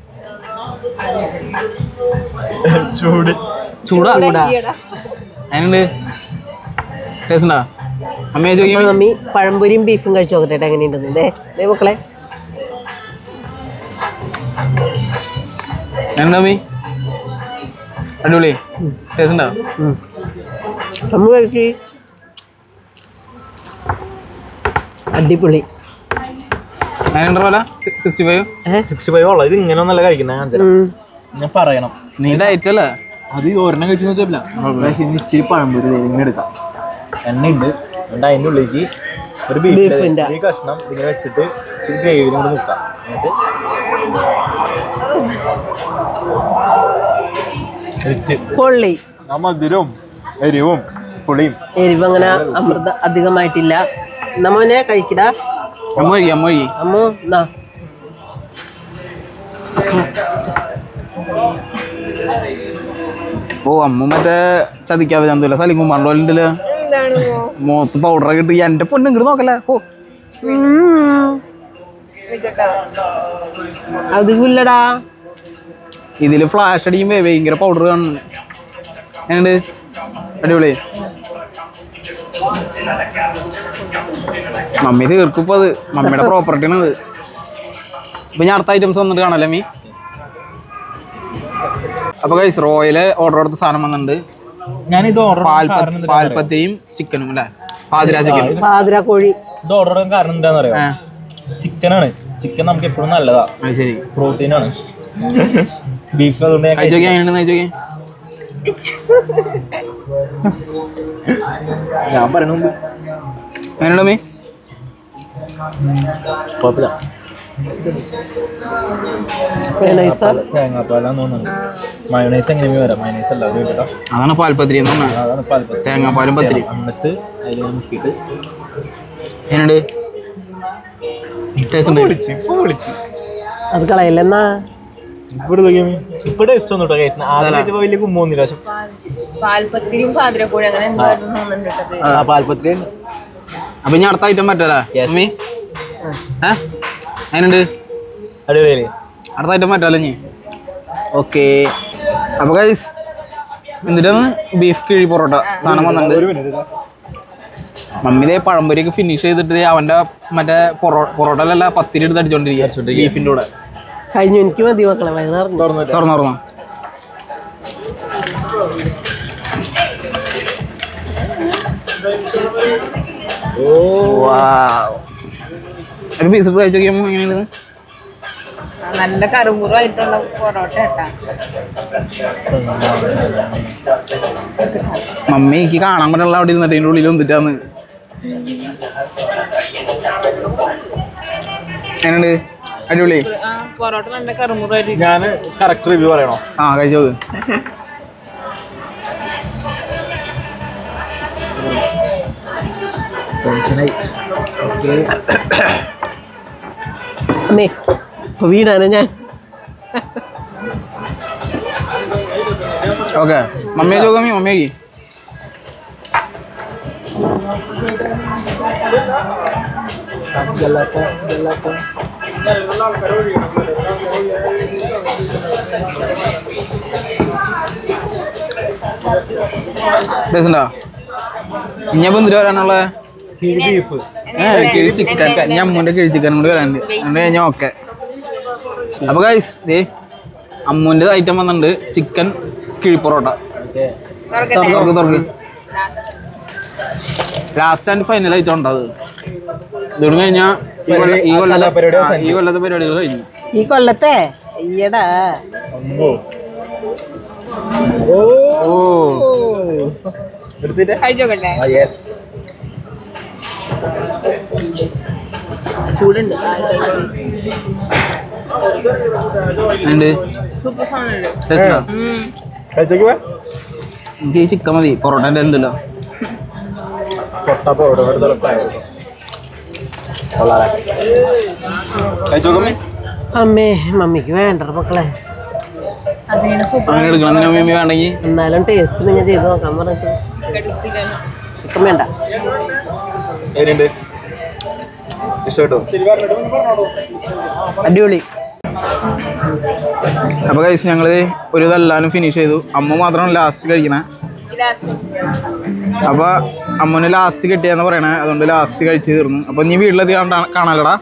ചൂട് ചൂടാ ചൂടാ അതിനുണ്ട് ടേസ്റ്റ് ഉണ്ടാ അമ്മയെ ചോദിക്കും അപ്പൊ മമ്മി പഴംപൊരിയും ബീഫും കഴിച്ചു നോക്കട്ടെ എങ്ങനെയുണ്ടെന്ന് ദേ ദേ മക്കളെ എന്നുണ്ട് അമ്മി അടിപൊളി ടേസ്റ്റ് ഉണ്ടാ അമ്മ കഴിച്ച് അടിപൊളി അതിനുണ്ടോ പോലെ സിക്സ്റ്റി ഫൈവ് ഏഹ് സിക്സ്റ്റി ഫൈവ് ഉള്ളത് ഇത് ഇങ്ങനെ ഒന്നല്ല കഴിക്കുന്നത് ഞാൻ കാണിച്ചു തരാം. ഞാൻ പറയണം നീ ഡയറ്റ് അല്ലേ അത് ഈ ഒരെണ്ണം കഴിച്ചു നോക്കില്ല ഇന്ന് ഇച്ചിരി പഴംപൊരി ദേ ഇങ്ങനെ എടുക്കാം എണ്ണ ഉണ്ട് എന്നിട്ട് അതിൻ്റെ ഉള്ളിലേക്ക് ഒരു ബീഫിന്റെ. ബീഫ് ഈ കഷ്ണം ഇങ്ങനെ വെച്ചിട്ട് കുറച്ച് ഗ്രേവിനും കൂടെ മുക്കാം എന്നിട്ട് പൊള്ളി ആ മധുരവും എരിവും പുളിയും എരിവ് അങ്ങനെ അമൃത അധികമായിട്ടില്ല നമ്മനെ കഴിക്കടാ അമ്മ കഴിക്കും അമ്മ കഴിക്കും അമ്മു എന്നാ ഓ അമ്മ മറ്റേ ചതിക്കാതെ ചന്തൂല സലിങ്ങും മണ്ടോലിൻ്റെ മുഖത്ത് പൗഡറൊക്കെ ഇട്ട് എന്റെ പൊണ്ണ് ഇങ്ങോട്ട് നോക്കല്ലേ ഓ അധികമില്ലടാ ഇതില് ഫ്ലാഷ് അടിക്കുമ്പോ ഭയങ്കര പൗഡർ കാണുന്നു എങ്ങണ്ട് അടിപൊളി മമ്മി തീർക്കും ഇപ്പൊ അത് മമ്മിയുടെ പ്രോപ്പർട്ടി ആണ് അത് ഇപ്പൊ ഞാൻ അടുത്ത ഐറ്റംസ് വന്നിട്ട് കാണല്ലേ മീ അപ്പൊ കൈസ് റോയല് ഓർഡർ കൊടുത്ത സാധനം വന്നിട്ടുണ്ട് ഞാനിത് ഓർഡർ പാൽപ്പ പാൽപ്പത്തിയും ചിക്കനും അല്ലേ പാതിര ചിക്കൻ പാതിര കോഴി ഇത് ഓർഡർ ചെയ്യാൻ കാരണം എന്താണെന്ന് അറിയാം ചിക്കനാണ് ചിക്കൻ നമുക്ക് എപ്പോഴും നല്ലതാ അത് ശരി പ്രോട്ടീൻ ആണ് ബീഫ് അതുകൊണ്ട് ഞാൻ കഴിച്ചു നോക്കിയാ എങ്ങനെയുണ്ടെന്ന് കഴിച്ചു നോക്കിയാ ഞാൻ പറയണ മുമ്പ് എങ്ങനെയുണ്ട് മീ കുഴപ്പമില്ല മയോണൈസ് തേങ്ങാപ്പാലാന്ന് തോന്നുന്നു മയോണൈസ് എങ്ങനെ വരാം മയോണൈസ് അല്ല ഒരു കേട്ടോ അതാണ് പാൽപ്പത്തിരി എന്ന് പറഞ്ഞാൽ അതാണ് പാൽപ്പത്തി തേങ്ങാപ്പാലും പത്തിരി എന്നിട്ട് അതിൽ മുക്കിയിട്ട് എങ്ങനെയുണ്ട് ടേസ്റ്റ് ഉണ്ട് പൊളിച്ച് ഇപ്പൊ പൊളിച്ച് അത് കളയല്ലെന്നാ ഇവിടെ നോക്കിയാ ഇപ്പൊ ടേസ്റ്റ് ഒന്നും കേട്ടോ കേസ് ആദ്യം കഴിച്ചപ്പോ വലിയ കുമ്പൊന്നുമില്ല പക്ഷെ പാൽപ്പത്തിരിയും പാതിരക്കോഴി അങ്ങനെ എന്തായിരുന്നു തോന്നുന്നുണ്ട് ആ പാൽപ്പത്തിരി അപ്പൊ ഇനി അടുത്ത ഐറ്റം പറ്റല്ലേ Yes. മമ്മി ഏ അതിനുണ്ട് അടിപൊളി അടുത്ത ഐറ്റം പറ്റാലോ ഇനി ഓക്കെ അപ്പൊ ഗൈസ് എന്നിട്ടാണ് ബീഫ് കിഴി പൊറോട്ട സാധനം വന്നിട്ടുണ്ട് മമ്മി ദേ പഴംപൊരിയൊക്കെ ഫിനിഷ് ചെയ്തിട്ട് ദേ അവന്റെ മറ്റേ പൊറോ പൊറോട്ടയിലല്ല പത്തിരി എടുത്ത് അടിച്ചോണ്ടിരിക്കുക ബീഫിന്റെ കൂടെ കഴിഞ്ഞു എനിക്ക് മതി മക്കളെ വയറ് നിറഞ്ഞു തുറന്നു തുറന്നു Wow. ഒരു പീസ് എടുത്ത് കഴിച്ചു നോക്കിയപ്പോ എങ്ങനെയാണ് നല്ല കറുമുറായിട്ടുള്ള പൊറോട്ട കേട്ടാ മമ്മി എനിക്ക് കാണാൻ പറ്റുള്ള അവിടെ ഇരുന്നിട്ട് അതിൻ്റെ ഉള്ളിൽ വന്നിട്ടാന്ന് എങ്ങനെയുണ്ട് അടിപൊളി ആ പൊറോട്ട നല്ല കറുമുറായിട്ട് ഞാൻ കറക്റ്റ് റിവ്യൂ പറയണോ ആ കഴിച്ചോ ടെൻഷനായി അമ്മേ ഇപ്പൊ വീടാണ് ഞാൻ ഓക്കെ മമ്മി ചോക്കമ്മി മമ്മി കഴിക്കും ടേസ്റ്റുണ്ടോ ഇനിയപ്പോ എന്തിട്ട് വരാനുള്ള ബീഫ് ഏ കിഴി ചിക്കൻ ഞാൻ അമ്മൂൻ്റെ കിഴി ചിക്കൻ കൂടി വരാനുണ്ട് അതുകൊണ്ട് കഴിഞ്ഞാൽ ഓക്കെ അപ്പോൾ ഗൈസ് ദേ അമ്മൂൻ്റെ ഐറ്റം വന്നിട്ടുണ്ട് ചിക്കൻ കിഴി പൊറോട്ട തുറക്ക് തുറക്ക് തുറക്ക് ലാസ്റ്റ് ആൻഡ് ഫൈനൽ ഐറ്റം ഉണ്ട് അത് ഇതോട് കഴിഞ്ഞാൽ ഈ കൊല്ലം ഈ കൊല്ലത്തെ പരിപാടി ആ, ഈ കൊല്ലത്തെ പരിപാടികൾ കഴിഞ്ഞു ഈ കൊല്ലത്തെ അയ്യടാ ഓ എടുത്തിട്ട് കഴിച്ചോക്കട്ടെ ആ യെസ് ചൂടുണ്ട് ഉണ്ട് സൂപ്പർ സാധനമുണ്ട് ടേസ്റ്റ് കഴിച്ചോക്കുവാ എനിക്ക് ഈ ചിക്കൻ മതി പൊറോട്ടൻ്റെ ഉണ്ടല്ലോ പൊട്ട പൊറോട്ട ഒരു തലപ്പായ കൊള്ളാലേ കഴിച്ചോക്കമ്മേ അമ്മേ മമ്മിക്ക് വേണ്ട മക്കളെ അതിനാണ് സൂപ്പർ അങ്ങനെ എടുക്കണം അതിന് മമ്മി വേണമെങ്കിൽ എന്നാലും ടേസ്റ്റ് നിങ്ങൾ ചെയ്ത് നോക്കാൻ പറഞ്ഞിട്ട് ചിക്കൻ വേണ്ട എങ്ങനെയുണ്ട് ഇഷ്ടപ്പെട്ടോ അടിപൊളി അപ്പോൾ കഴിച്ച് ഞങ്ങൾ ഒരു ഇതെല്ലാനും ഫിനിഷ് ചെയ്തു അമ്മ മാത്രമാണ് ലാസ്റ്റ് കഴിക്കണേ അപ്പോൾ അമ്മന് ലാസ്റ്റ് കിട്ടിയെന്ന് പറയണേ അതുകൊണ്ട് ലാസ്റ്റ് കഴിച്ച് തീർന്നു അപ്പോൾ നീ വീട്ടിലെത്തി കാണാ- കാണാലടാ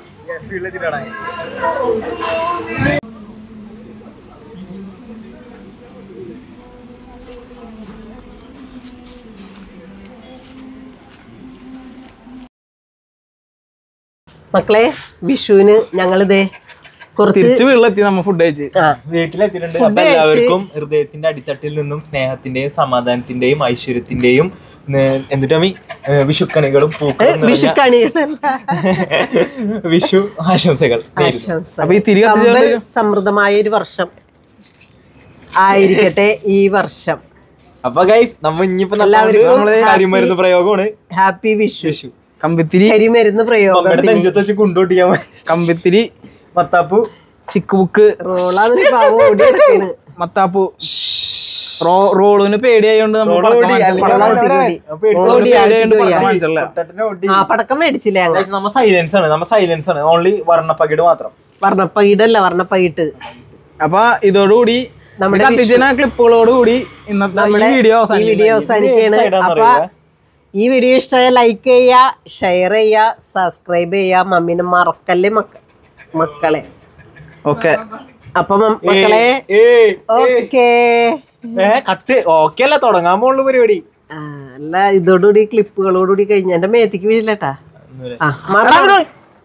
മക്കളെ വിഷുവിന് ഞങ്ങളിതേ കുറച്ച് തിരിച്ച് വീട്ടിലെത്തി നമ്മ ഫുഡ് കഴിച്ച് ആ വീട്ടിലെത്തിയിട്ടുണ്ട് Food അപ്പൊ കഴിച്ച് എല്ലാവർക്കും ഹൃദയത്തിന്റെ അടിത്തട്ടിൽ നിന്നും സ്നേഹത്തിന്റെയും സമാധാനത്തിന്റെയും ഐശ്വര്യത്തിന്റെയും ന- എന്നിട്ട് അമ്മി വിഷുക്കണികളും പൂക്കളും നിറഞ്ഞ വിഷുക്കണികളല്ല വിഷു ആശംസകൾ നേരുന്നു. ആശംസ അപ്പൊ ഈ തിരി കത്തിച്ച് സമ്പൽ സമൃദ്ധമായ ഒരു വർഷം ആയിരിക്കട്ടെ ഈ വർഷം അപ്പൊ ഗൈസ് നമ്മ ഇനിയിപ്പോ എല്ലാവർക്കും നമ്മള് happy- കരിമരുന്ന് പ്രയോഗമാണ് ഹാപ്പി വിഷു വിഷു കമ്പിത്തിരി കരിമരുന്ന് പ്രയോഗം നമ്മുടെ നെഞ്ചത്ത് വെച്ച് കൊണ്ടോട്ടിക്കാൻ കമ്പിത്തിരി മത്താപ്പു ചിക്ക് ബുക്ക് റോളാന്നൊരു പാവം ഓടി കിടക്കാണ് മത്താപ്പു റോ റോളിന് പേടിയായോണ്ട് നമ്മൾ റോള് പടക്കം ഓടി, വാങ്ങിച്ച- അല്ലെങ്കിൽ പടക്കം റോള് വാങ്ങിച്ചില്ല. ഓടി. അപ്പൊ പേടിച്ച് റോളിന് ഓടി, പേടിയായോണ്ട് ആട്ടി പടക്കം പോയി. വാങ്ങിച്ചില്ല. പൊട്ടട്ടിനെ ഓടി. ആ പടക്കം മേടിച്ചില്ലേ ഞങ്ങൾ Guys, നമ്മ സൈലൻസ് ആണ് നമ്മ സൈലൻസ് ആണ് ഓൺലി വർണ്ണപ്പകിട് മാത്രം വർണ്ണപ്പകിടല്ല വർണ്ണപ്പകിട്ട് അപ്പൊ ഇതോടുകൂടി നമ്മുടെ കത്തിച്ചിന ക്ലിപ്പുകളോട് കൂടി ഇന്നത്തെ ഈ വീഡിയോ ഈ വീഡിയോ അവസാനിക്കുകയാണ് side ആണെന്ന് അപ്പൊ അറിയില്ല. ഈ വീഡിയോ ഇഷ്ടമായ ലൈക്ക് ചെയ്യുക ഷെയർ ചെയ്യുക സബ്സ്ക്രൈബ് ചെയ്യുക മമ്മീനെ മറക്കല്ലേ മക്ക മക്കളെ ഓക്കെ അപ്പൊ മ- മക്കളെ ഏയ്, ഓക്കേ ഏ കട്ട് ഓക്കെ അല്ല തുടങ്ങാൻ പോകുള്ള പരിപാടി ആ, അല്ല ഇതോടുകൂടി ക്ലിപ്പുകളോടുകൂടി കഴിഞ്ഞ എന്റെ മേത്തേക്ക് വീഴില്ലട്ടാ ആ മാറാ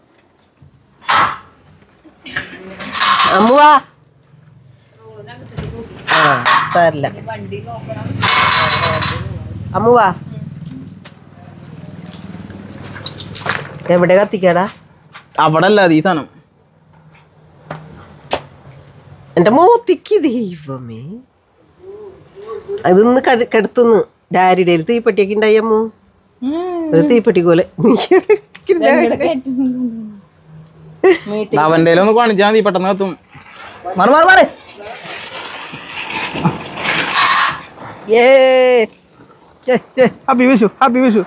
അമ്മുവാ ആ സാരില്ല അമ്മുവാ എവിടെ കത്തിക്കാടാ അവിടെ അല്ല അത് ഈ സാധനം എന്റെ മോത്തിക്ക് ദൈവമേ അതൊന്ന് കട- കെടുത്തുന്ന് ഡാരിടയിൽ തീപ്പെട്ടിയൊക്കെ ഉണ്ടായി അമ്മു ഒരു തീപ്പെട്ടി പോലെ നീ എവിടെ കത്തിക്കുന്നെ? അവന്റെ ഒന്ന് കാണിച്ചാൽ മതി പെട്ടെന്ന് കത്തും മാറി മാറി മാറി ഹാപ്പി വിഷു ഹാപ്പി വിഷു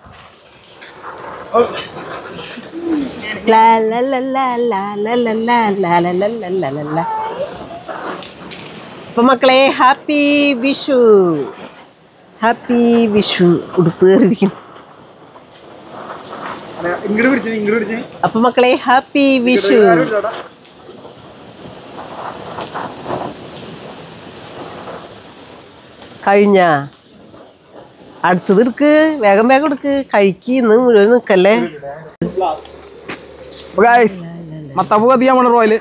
ലാ ലാ ലാ ലാ ലാ ലാ ലാ ലാ ലാ ലാ ലാ ലാ ലാ ലാ ലാ. അപ്പൊ മക്കളെ ഹാപ്പി വിഷു ഹാപ്പി വിഷു ഉടുപ്പ് കയറിയിരിക്കും ഇങ്ങോട്ട് പിടിച്ചു ഇങ്ങോട്ട് പിടിച്ചു അപ്പൊ മക്കളെ ഹാപ്പി വിഷു കഴിഞ്ഞ അടുത്തത് എടുക്ക് വേഗം വേഗം എടുക്ക് കഴിക്ക് ഇന്ന് മുഴുവൻ നിക്കല്ലേ ഗായ്സ് മത്താപ്പൂ കത്തിയാൻ പോണ റോയല്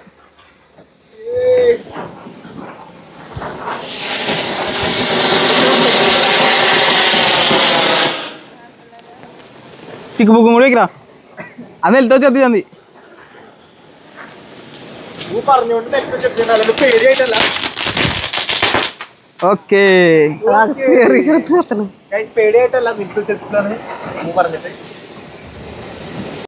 ചിക്ക് ബുക്കും കൂടി വെക്കറാ അത് നിലത്ത് വെച്ച് കത്തിച്ചാൽ മതി പറഞ്ഞുകൊണ്ട് തെറ്റു പേടിയായിട്ടല്ല ഓക്കേ ആ, കേറി കിടന്ന് കത്തണം. Guys, പേടിയായിട്ടല്ല നിത്തു ചെത്താണ് പറഞ്ഞിട്ട്